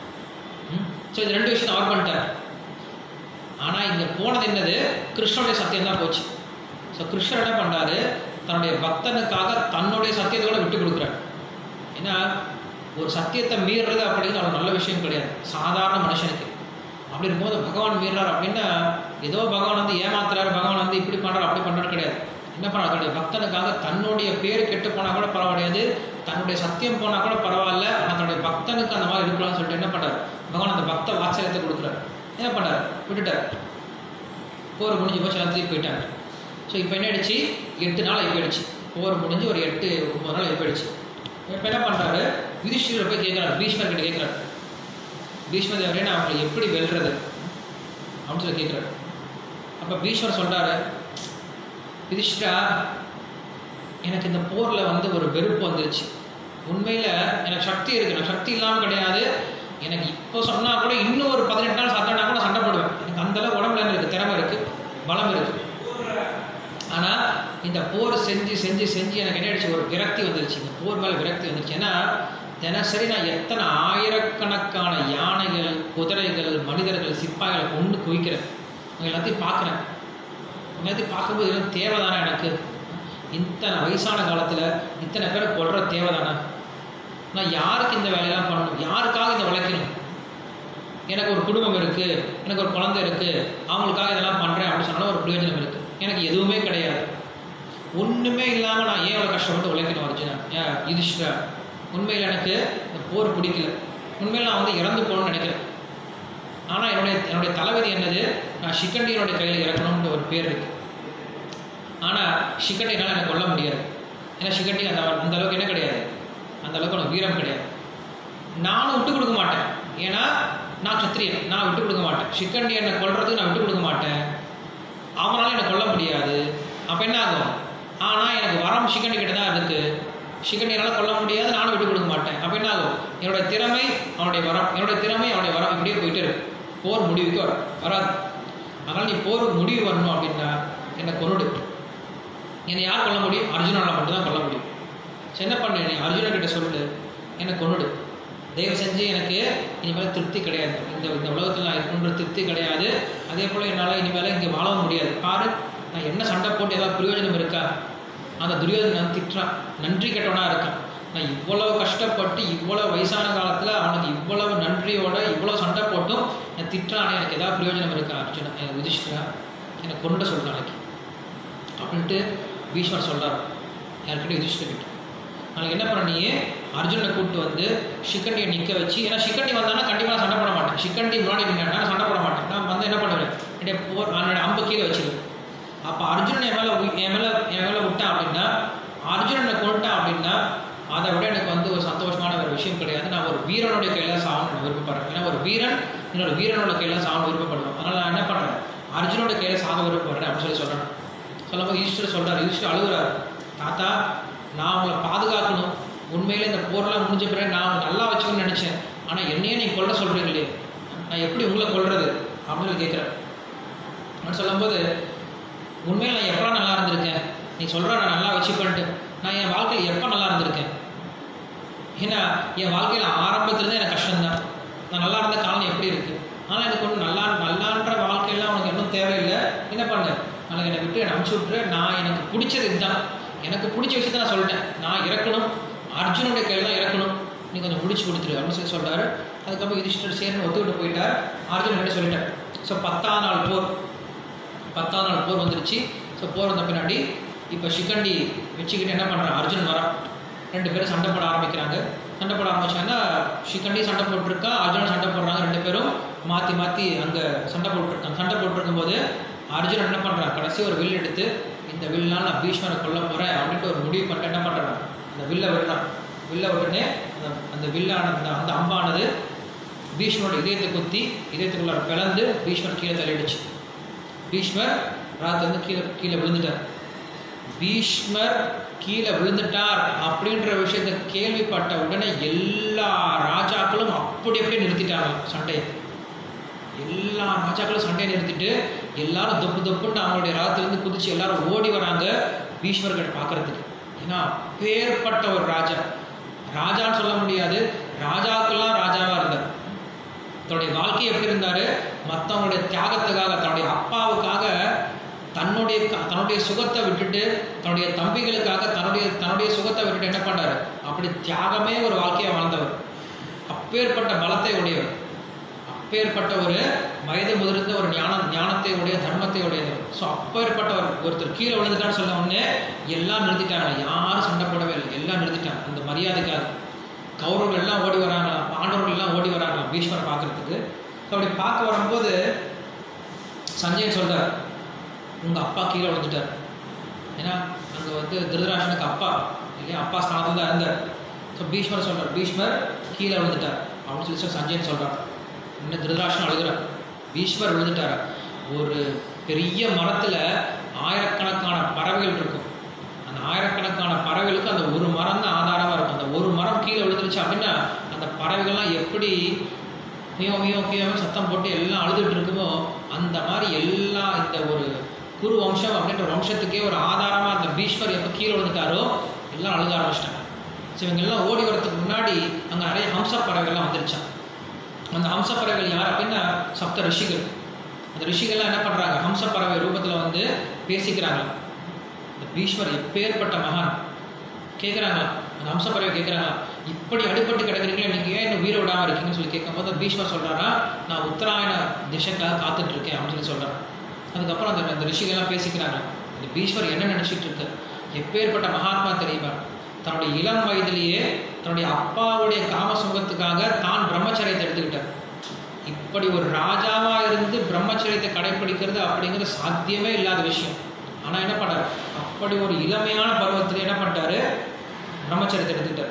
ஸோ இது ரெண்டு விஷயம் அவர் பண்ணிட்டார் ஆனால் இங்கே போனது என்னது கிருஷ்ணனுடைய சத்தியம் தான் போச்சு ஸோ கிருஷ்ணர் என்ன பண்ணுறாரு தன்னுடைய பக்தனுக்காக தன்னுடைய சத்தியத்தை கூட விட்டு கொடுக்குறாரு ஏன்னா ஒரு சத்தியத்தை மீறுறது அப்படிங்கிறது அவ்வளோ நல்ல விஷயம் கிடையாது சாதாரண மனுஷனுக்கு அப்படி இருக்கும்போது பகவான் மீறார் அப்படின்னா ஏதோ பகவான் வந்து ஏமாத்துறாரு பகவான் வந்து இப்படி பண்ணுறாரு அப்படி பண்ணுறாரு கிடையாது என்ன பண்ணுறாரு தன்னுடைய பக்தனுக்காக தன்னுடைய பேர் கெட்டு போனால் கூட பரவாயில்லையாது தன்னுடைய சத்தியம் போனால் கூட பரவாயில்ல ஆனால் தன்னுடைய பக்தனுக்கு அந்த மாதிரி இருக்கலாம்னு சொல்லிட்டு என்ன பண்ணுறாரு பகவான் அந்த பக்த வாத்சல்யத்தை கொடுக்குறாரு என்ன பண்ணுறாரு விட்டுட்டார் போர் முடிஞ்சு போச்சு எல்லாம் திருப்பி போயிட்டாங்க ஸோ இப்போ என்ன ஆயிடுச்சு எட்டு நாள் ஆகி போயிடுச்சு போர் முடிஞ்சு ஒரு எட்டு ஒம்பது நாள் ஆகி போயிடுச்சு இப்போ என்ன பண்ணுறாரு யுதிஷ்டிரர் போய் கேட்குறாரு பீஷ்மர் கிட்ட கேட்குறாரு பீஷ்மர் தேவரே நான் அவங்களை எப்படி வெல்றது அப்படின்னு சொல்லி கேட்குறாரு அப்போ பீஷ்மர் சொல்கிறாரு யுதிஷ்டிரா எனக்கு இந்த போரில் வந்து ஒரு வெறுப்பு வந்துருச்சு உண்மையில் எனக்கு சக்தி இருக்குது எனக்கு சக்தி இல்லாமல் கிடையாது எனக்கு இப்போ சொன்னால் கூட இன்னும் ஒரு பதினெட்டு நாள் சண்டைனா கூட சண்டை போடுவேன் எனக்கு அந்தளவு உடம்புல இருக்குது திறமை இருக்குது பலம் இருக்குது ஆனால் இந்த போர் செஞ்சு செஞ்சு செஞ்சு எனக்கு என்ன ஆயிடுச்சு ஒரு விரக்தி வந்துருச்சு இந்த போர் மேலே விரக்தி வந்துருச்சு ஏன்னா தினசரி நான் எத்தனை ஆயிரக்கணக்கான யானைகள் குதிரைகள் மனிதர்கள் சிப்பாய்களை கொண்டு குவிக்கிறேன் அவங்க எல்லாத்தையும் பார்க்குறேன் எல்லாத்தையும் பார்க்கும்போது இதெல்லாம் தேவைதானே எனக்கு இத்தனை வயசான காலத்தில் இத்தனை பேரை கொள்ற தேவைதானே நான் யாருக்கு இந்த வேலையெல்லாம் பண்ணணும் யாருக்காக இந்த உழைக்கணும் எனக்கு ஒரு குடும்பம் இருக்குது எனக்கு ஒரு குழந்தை இருக்குது அவங்களுக்காக இதெல்லாம் பண்ணுறேன் அப்படின்னு சொன்னாலும் ஒரு பிரயோஜனம் இருக்குது எனக்கு எதுவுமே கிடையாது ஒன்றுமே இல்லாமல் நான் ஏன் அவ்வளோ கஷ்டப்பட்டு உழைக்கணும் அர்ஜுனா ஏன் யுதிஷ்டா உண்மையில் எனக்கு இந்த போர் பிடிக்கல உண்மையில் நான் வந்து இறந்து போகணும்னு நினைக்கிறேன் ஆனால் என்னுடைய என்னுடைய தலைவிதி என்னது நான் சிக்கண்டியனுடைய கையில் இறக்கணும்னு ஒரு பேர் இருக்குது ஆனால் சிக்கண்டியனால் எனக்கு கொல்ல முடியாது ஏன்னா சிக்கண்டி அந்த அந்த அளவுக்கு என்ன கிடையாது அந்த அளவுக்கு எனக்கு வீரம் கிடையாது நானும் விட்டு கொடுக்க மாட்டேன் ஏன்னா நான் சத்திரியன் நான் விட்டு கொடுக்க மாட்டேன் சிக்கண்டி என்னை கொல்றதுக்கு நான் விட்டு கொடுக்க மாட்டேன் அவனால என்னை கொல்ல முடியாது அப்போ என்ன ஆகும் ஆனால் எனக்கு வரம் சிக்கண்டி கிட்ட தான் இருக்குது சிக்கண்டியனால் கொல்ல முடியாது நானும் விட்டு கொடுக்க மாட்டேன் அப்போ என்ன ஆகும் என்னுடைய திறமை அவனுடைய வரம் என்னுடைய திறமை அவனுடைய வரம் இப்படியே போயிட்டு இருக்கு போர் முடிவுக்கு வர வராது அதனால் நீ போர் முடிவு வரணும் அப்படின்னா என்னை கொன்னுடு என்னை யார் கொல்ல முடியும் அர்ஜுனால மட்டும் தான் கொல்ல முடியும் சரி என்ன பண்ணு நீ அர்ஜுனா கிட்ட சொல்லு என்னை கொன்னுடு தயவு செஞ்சு எனக்கு இனிமேல் திருப்தி கிடையாது இந்த இந்த உலகத்தில் நான் இருக்குன்ற திருப்தி கிடையாது அதே போல் என்னால் இனிமேல் இங்கே வாழவும் முடியாது பாரு நான் என்ன சண்டை போட்டு ஏதாவது பிரயோஜனம் இருக்கா அந்த துரியோதனன் திட்டுறான் நன்றி கெட்டவனாக இருக்கான் நான் இவ்வளவு கஷ்டப்பட்டு இவ்வளவு வயசான காலத்தில் அவனுக்கு இவ்வளவு நன்றியோட இவ்வளவு சண்டை போட்டும் நான் திட்டுறானே எனக்கு ஏதாவது பிரயோஜனம் இருக்கா அர்ஜுனா எனக்கு உதிஷ்டா என்னை கொண்டு சொல்லு நாளைக்கு அப்படின்ட்டு பீஷ்மர் சொல்கிறார் யார்கிட்ட யுதிஷ்டர்கிட்ட நாளைக்கு என்ன பண்ண நீ அர்ஜுனை கூப்பிட்டு வந்து ஷிக்கண்டியை நிற்க வச்சு ஏன்னா ஷிக்கண்டி வந்தானா கண்டிப்பாக சண்டை போட மாட்டேன் ஷிக்கண்டி முன்னாடி நின்னா சண்டை போட மாட்டேன் நான் வந்து என்ன பண்ணுவேன் என்னுடைய போர் என்னோட அம்பு கீழே வச்சிருவேன் அப்போ அர்ஜுனன் என் மேலே என் மேலே என் மேலே விட்டான் அப்படின்னா அர்ஜுனனை கொண்டுட்டான் அப்படின்னா அதை விட எனக்கு வந்து ஒரு சந்தோஷமான ஒரு விஷயம் கிடையாது நான் ஒரு வீரனுடைய கையில் சாகணும்னு நான் விருப்பப்படுறேன் ஏன்னா ஒரு வீரன் என்னோட வீரனோட கையில் சாகணும் விருப்பப்படுவேன் அதனால் நான் என்ன பண்ணுறேன் அர்ஜுனோட கையில் சாக விருப்பப்படுறேன் அப்படின்னு சொல்லி சொல்கிறேன் சொல்லும்போது ஈஸ்வரர் சொல்கிறார் ஈஸ்வரர் அழுகுறாரு தாத்தா நான் உங்களை பாதுகாக்கணும் உண்மையிலே இந்த போர்லாம் முடிஞ்ச பிறகு நான் உங்களை நல்லா வச்சுக்கணும்னு நினச்சேன் ஆனால் என்னையே நீங்கள் கொல்ல சொல்கிறீங்களே நான் எப்படி உங்களை கொல்றது அப்படின்னு கேட்குறேன் அப்படின்னு சொல்லும்போது உண்மையில் நான் எப்போ நல்லா இருந்திருக்கேன் நீ சொல்கிற நான் நல்லா வச்சுப்பேன்ட்டு நான் என் வாழ்க்கையில் எப்போ நல்லா இருந்திருக்கேன் ஏன்னா என் வாழ்க்கையில் ஆரம்பத்துலேருந்தே எனக்கு கஷ்டம்தான் நான் நல்லா இருந்த காலம் எப்படி இருக்குது ஆனால் எனக்கு ஒன்றும் நல்லா நல்லான்ற வாழ்க்கையெல்லாம் உனக்கு இன்னும் தேவையில்லை என்ன பண்ணு அதனால் என்னை விட்டு என்னை அனுப்பிச்சி விட்ரு நான் எனக்கு பிடிச்சது இதுதான் எனக்கு பிடிச்ச விஷயத்த நான் சொல்லிட்டேன் நான் இறக்கணும் அர்ஜுனுடைய கையில் தான் இறக்கணும் நீ கொஞ்சம் முடிச்சு கொடுத்துரு அப்படின்னு சொல்லி சொல்கிறாரு அதுக்கப்புறம் யுதிஷ்டர் சேர்ந்து ஒத்துக்கிட்டு போயிட்டார் அர்ஜுன் கிட்ட சொல்லிட்டார் ஸோ பத்தாம் நாள் போர் பத்தாம் நாள் போர் வந்துருச்சு ஸோ போர் வந்த பின்னாடி இப்போ சிக்கண்டி வச்சுக்கிட்டு என்ன பண்ணுறான் அர்ஜுன் வரான் ரெண்டு பேரும் சண்டை போட ஆரம்பிக்கிறாங்க சண்டை போட ஆரம்பிச்சாங்கன்னா சிக்கண்டி சண்டை போட்டிருக்கான் அர்ஜுன் சண்டை போடுறாங்க ரெண்டு பேரும் மாற்றி மாற்றி அங்கே சண்டை போட்டிருக்காங்க சண்டை போட்டிருக்கும் போது அர்ஜுன் என்ன பண்ணுறான் கடைசி ஒரு வில் எடுத்து இந்த வில்லால் நான் பீஷ்மரை கொல்ல போகிறேன் அப்படின்ட்டு ஒரு முடிவு பண்ணிட்டு என்ன பண்ணுறான் அந்த வில்லை விடுறான் வில்லை உடனே அந்த அந்த வில்லான அந்த அந்த அம்பானது பீஷ்மரோட இதயத்தை குத்தி இதயத்துக்குள்ளார பிளந்து பீஷ்மர் கீழே தள்ளிடுச்சு பீஷ்மர் ராத்து வந்து கீழே கீழே விழுந்துட்டார் பீஷ்மர் கீழே விழுந்துட்டார் அப்படின்ற விஷயத்தை கேள்விப்பட்ட உடனே எல்லா ராஜாக்களும் அப்படி அப்படியே நிறுத்திட்டாங்க சண்டையை எல்லா ராஜாக்களும் சண்டையை நிறுத்திட்டு எல்லாரும் தொப்பு தொப்புன்னு அவங்களுடைய ராத்திலிருந்து குதிச்சு எல்லாரும் ஓடி வராங்க பீஷ்மர்கிட்ட பார்க்கறதுக்கு ஏன்னா பேர்பட்ட ஒரு ராஜா ராஜான்னு சொல்ல முடியாது ராஜாக்கெல்லாம் ராஜாவாக இருந்தார் தன்னுடைய வாழ்க்கை எப்படி இருந்தார் மற்றவங்களுடைய தியாகத்துக்காக தன்னுடைய அப்பாவுக்காக தன்னுடைய க- தன்னுடைய சுகத்தை விட்டுட்டு தன்னுடைய தம்பிகளுக்காக தன்னுடைய தன்னுடைய சுகத்தை விட்டுட்டு என்ன பண்ணார் அப்படி தியாகமே ஒரு வாழ்க்கையை வாழ்ந்தவர் அப்பேற்பட்ட பலத்தை உடையவர் அப்பேற்பட்ட ஒரு வயது முதிர்ந்த ஒரு ஞானம் ஞானத்தை உடைய தர்மத்தை உடையவர் ஸோ அப்பேற்பட்ட ஒரு ஒருத்தர் கீழே விழுந்துட்டான்னு சொன்ன உடனே எல்லாம் நிறுத்திட்டாங்க யாரும் சண்டை போடவே இல்லை எல்லாம் நிறுத்திட்டாங்க அந்த மரியாதைக்காக கௌரவர்கள் எல்லாம் ஓடி வராங்களாம் பாண்டவர்கள் எல்லாம் ஓடி வராங்களாம் பீஷ்மரை பார்க்கறதுக்கு ஸோ அப்படி பார்க்க வரும்போது சஞ்சயன் சொல்றார் உங்கள் அப்பா கீழே விழுந்துட்டார் ஏன்னா அங்கே வந்து திருதராஷனுக்கு அப்பா இல்லையா அப்பா ஸ்தானத்தில் தான் இருந்தார் ஸோ பீஷ்மர் சொல்றார் பீஷ்மர் கீழே விழுந்துட்டார் அப்படின்னு சொல்லி சொல்லி சஞ்சயன் சொல்கிறார் இன்னும் திருதராஷன் அழுகிறார் பீஷ்மர் விழுந்துட்டார் ஒரு பெரிய மரத்தில் ஆயிரக்கணக்கான பறவைகள் இருக்கும் அந்த ஆயிரக்கணக்கான பறவைகளுக்கு அந்த ஒரு மரம் தான் ஆதாரமாக இருக்கும் அந்த ஒரு மரம் கீழே விழுந்துருச்சு அப்படின்னா அந்த பறவைகள்லாம் எப்படி மியோ மியோ மியோ சத்தம் போட்டு எல்லாம் அழுதுட்டு இருக்குமோ அந்த மாதிரி எல்லா இந்த ஒரு குரு வம்சம் அப்படின்ற வம்சத்துக்கே ஒரு ஆதாரமாக அந்த பீஷ்மர் எப்போ கீழே விழுந்துட்டாரோ எல்லாம் அழுக ஆரம்பிச்சிட்டாங்க ஸோ இவங்க எல்லாம் ஓடி வரதுக்கு முன்னாடி அங்கே நிறைய ஹம்ச பறவைகள்லாம் வந்துருச்சான் அந்த ஹம்ச பறவைகள் யார் அப்படின்னா சப்த ரிஷிகள் அந்த ரிஷிகள்லாம் என்ன பண்ணுறாங்க ஹம்ச பறவை ரூபத்தில் வந்து பேசிக்கிறாங்க இந்த பீஷ்மர் எப்பேற்பட்ட மகான் கேட்குறாங்களா அந்த ஹம்ச பறவை கேட்குறாங்களா இப்படி அடிபட்டு கிடக்குறீங்களே நீங்கள் ஏன் இன்னும் உயிரை விடாமல் இருக்கீங்கன்னு சொல்லி கேட்கும்போது பீஷ்மர் சொல்கிறாரா நான் உத்தராயண திசைக்காக காத்துட்டு இருக்கேன் அப்படின்னு சொல்லி சொல்கிறார் அதுக்கப்புறம் அந்த அந்த ரிஷிகள்லாம் பேசிக்கிறாங்க இந்த பீஷ்மர் என்ன நினச்சிட்டு இருக்கு எப்பேற்பட்ட மகாத்மா தெரியுமா தன்னுடைய இளம் வயதிலேயே தன்னுடைய அப்பாவுடைய காம சுகத்துக்காக தான் பிரம்மச்சரியத்தை எடுத்துக்கிட்டார் இப்படி ஒரு ராஜாவா இருந்து பிரம்மச்சரியத்தை கடைப்பிடிக்கிறது அப்படிங்கிறது சாத்தியமே இல்லாத விஷயம் ஆனா என்ன பண்ணார் அப்படி ஒரு இளமையான பருவத்தில் என்ன பண்ணிட்டாரு பிரம்மச்சரியத்தை எடுத்துக்கிட்டார்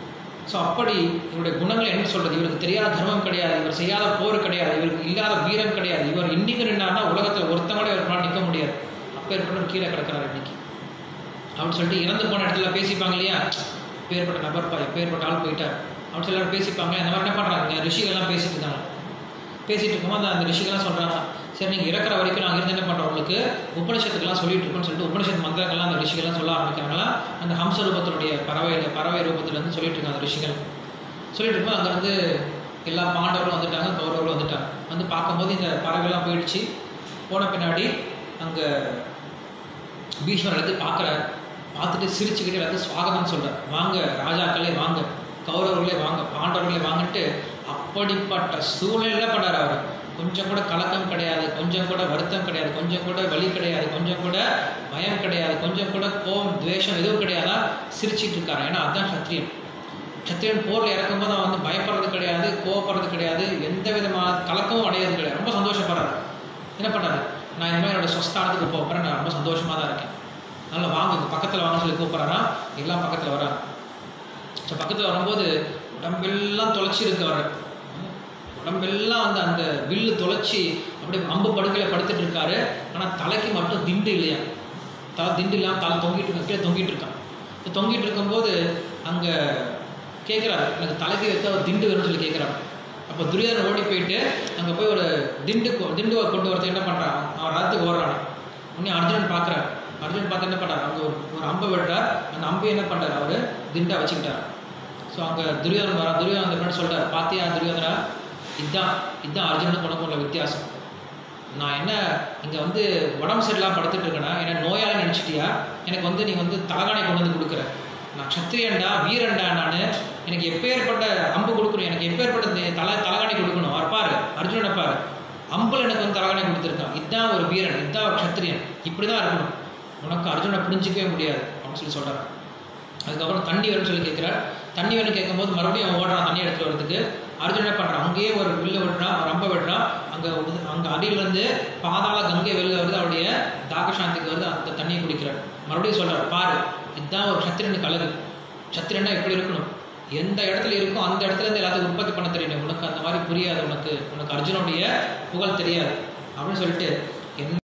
ஸோ அப்படி இவருடைய குணங்கள் என்ன சொல்றது இவருக்கு தெரியாத தர்மம் கிடையாது இவர் செய்யாத போர் கிடையாது இவருக்கு இல்லாத வீரம் கிடையாது இவர் இன்னைக்கு நின்னார்னா உலகத்தில் ஒருத்தன் கூட இவரால் நிற்க முடியாது அப்பேற்பட்டவர் கீழே கிடக்கிறார் இன்னைக்கு அப்படின்னு சொல்லிட்டு இறந்து போன இடத்துல பேசிப்பாங்க இல்லையா பேர்பட்ட நபர்ப்பா எப்பேற்பட்ட ஆள் போயிட்டார் அப்படின்னு சொல்லி எல்லாரும் பேசிப்பாங்க அந்த மாதிரி என்ன பண்ணுறாங்க ரிஷிகள்லாம் பேசிட்டு இருந்தாங்க பேசிட்டு இருக்கும்போது அந்த ரிஷிகள்லாம் சொல்கிறாங்க சரி நீங்கள் இறக்குற வரைக்கும் நாங்கள் இருந்து என்ன பண்ணுறோம் உங்களுக்கு உபனிஷத்துக்கெல்லாம் சொல்லிட்டு இருக்கோம்னு சொல்லிட்டு உபனிஷத் மந்திரங்கள்லாம் அந்த ரிஷிகள்லாம் சொல்ல ஆரம்பிக்கிறாங்களா அந்த ஹம்ச ரூபத்தினுடைய பறவை பறவை ரூபத்துலேருந்து சொல்லிட்டு இருக்காங்க அந்த ரிஷிகள் சொல்லிட்டு இருக்கும்போது அங்கே வந்து எல்லா பாண்டவர்களும் வந்துட்டாங்க கௌரவர்களும் வந்துட்டாங்க வந்து பார்க்கும்போது இந்த பறவைலாம் போயிடுச்சு போன பின்னாடி அங்கே பீஷ்மர் எடுத்து பார்க்குறாரு பார்த்துட்டு சிரிச்சுக்கிட்டு எல்லாத்தையும் ஸ்வாகதம் சொல்கிறார் வாங்க ராஜாக்களே வாங்க கௌரவர்களே வாங்க பாண்டவர்களே வாங்கன்ட்டு அப்படிப்பட்ட சூழ்நிலையில் படார் அவர் கொஞ்சம் கூட கலக்கம் கிடையாது கொஞ்சம் கூட வருத்தம் கிடையாது கொஞ்சம் கூட வலி கிடையாது கொஞ்சம் கூட பயம் கிடையாது கொஞ்சம் கூட கோபம் துவேஷம் எதுவும் கிடையாதா சிரிச்சிட்டு இருக்காரு ஏன்னா அதுதான் சத்திரியன் சத்திரியன் போரில் இறக்கும்போது அவன் வந்து பயப்படுறது கிடையாது கோவப்படுறது கிடையாது எந்த விதமான கலக்கமும் அடையாது கிடையாது ரொம்ப சந்தோஷப்படுறாரு என்ன பண்ணுறாரு நான் இனிமேல் என்னோட சொஸ்தானத்துக்கு போக போகிறேன் நான் ரொம்ப சந்தோஷமாக தான் இருக்கேன் அதனால் வாங்க இங்க பக்கத்தில் வாங்க சொல்லி கூப்பிட்றாரா எல்லாம் பக்கத்தில் வராங்க ஸோ பக்கத்தில் வரும்போது உடம்பெல்லாம் தொலைச்சிருக்கு அவர் உடம்பெல்லாம் வந்து அந்த வில்லு தொலைச்சி அப்படியே அம்பு படுக்கையில் படுத்துட்டு இருக்காரு ஆனால் தலைக்கு மட்டும் திண்டு இல்லையா தலை திண்டு இல்லாமல் தலை தொங்கிட்டு இருக்க கீழே தொங்கிட்டு இருக்கான் இப்போ தொங்கிட்டு இருக்கும்போது அங்கே கேட்குறாரு எனக்கு தலைக்கு வைக்க ஒரு திண்டு வேணும்னு சொல்லி கேட்குறாரு அப்போ துரியோதனன் ஓடி போயிட்டு அங்கே போய் ஒரு திண்டு கொ- திண்டுவை கொண்டு வரது என்ன பண்ணுறான் அவன் ரத்துக்கு ஓடுறான் உடனே அர்ஜுனன் பார்க்குறாரு அர்ஜுனன் பார்த்து என்ன பண்ணுறாரு அங்கே ஒரு ஒரு அம்பை விடுறார் அந்த அம்பை என்ன பண்ணுறாரு அவர் திண்டா வச்சுக்கிட்டார் ஸோ அங்கே துரியோதனன் வரா துரியோதனன் என்ன சொல்கிறார் பாத்தியா துரியோதனா இதுதான் இதுதான் அர்ஜுனனுக்கு உனக்கு உள்ள வித்தியாசம் நான் என்ன இங்கே வந்து உடம்பு சரியில்லாம படுத்துட்டு இருக்கேனா என்ன நோயாளி நினச்சிட்டியா எனக்கு வந்து நீ வந்து தலகாணி கொண்டு வந்து கொடுக்குற நான் சத்திரியன்டா வீரன்டா நான் எனக்கு எப்பேற்பட்ட அம்பு கொடுக்கணும் எனக்கு எப்பேற்பட்ட தே- தலை தலகாணி கொடுக்கணும் அவர் பாரு அர்ஜுனனை பாரு அம்புல எனக்கு வந்து தலகாணி கொடுத்துருக்கான் இதுதான் ஒரு வீரன் இதுதான் ஒரு சத்திரியன் இப்படி தான் இருக்கணும் உனக்கு அர்ஜுனை புரிஞ்சிக்கவே முடியாது அப்படின்னு சொல்லி சொல்கிறார் அதுக்கப்புறம் தண்ணி வேணும்னு சொல்லி கேட்குறார் தண்ணி வேணும் கேட்கும்போது மறுபடியும் அவன் ஓடுறான் தண்ணி எடுத்துட்டு வரதுக்கு அர்ஜுன் என்ன பண்ணுறான் அங்கேயே ஒரு வில்ல விடுறான் ரம்ப விடுறான் அங்கே அங்கே அடியிலேருந்து பாதாள கங்கை வெளில வருது அவருடைய தாகசாந்திக்கு வருது அந்த தண்ணியை குடிக்கிறார் மறுபடியும் சொல்றார் பாரு இதுதான் ஒரு சத்திரனுக்கு அழகு சத்திரன்னா எப்படி இருக்கணும் எந்த இடத்துல இருக்கோ அந்த இடத்துல இருந்து எல்லாத்தையும் உற்பத்தி பண்ண தெரியணும் உனக்கு அந்த மாதிரி புரியாது உனக்கு உனக்கு அர்ஜுனுடைய புகழ் தெரியாது அப்படின்னு சொல்லிட்டு என்ன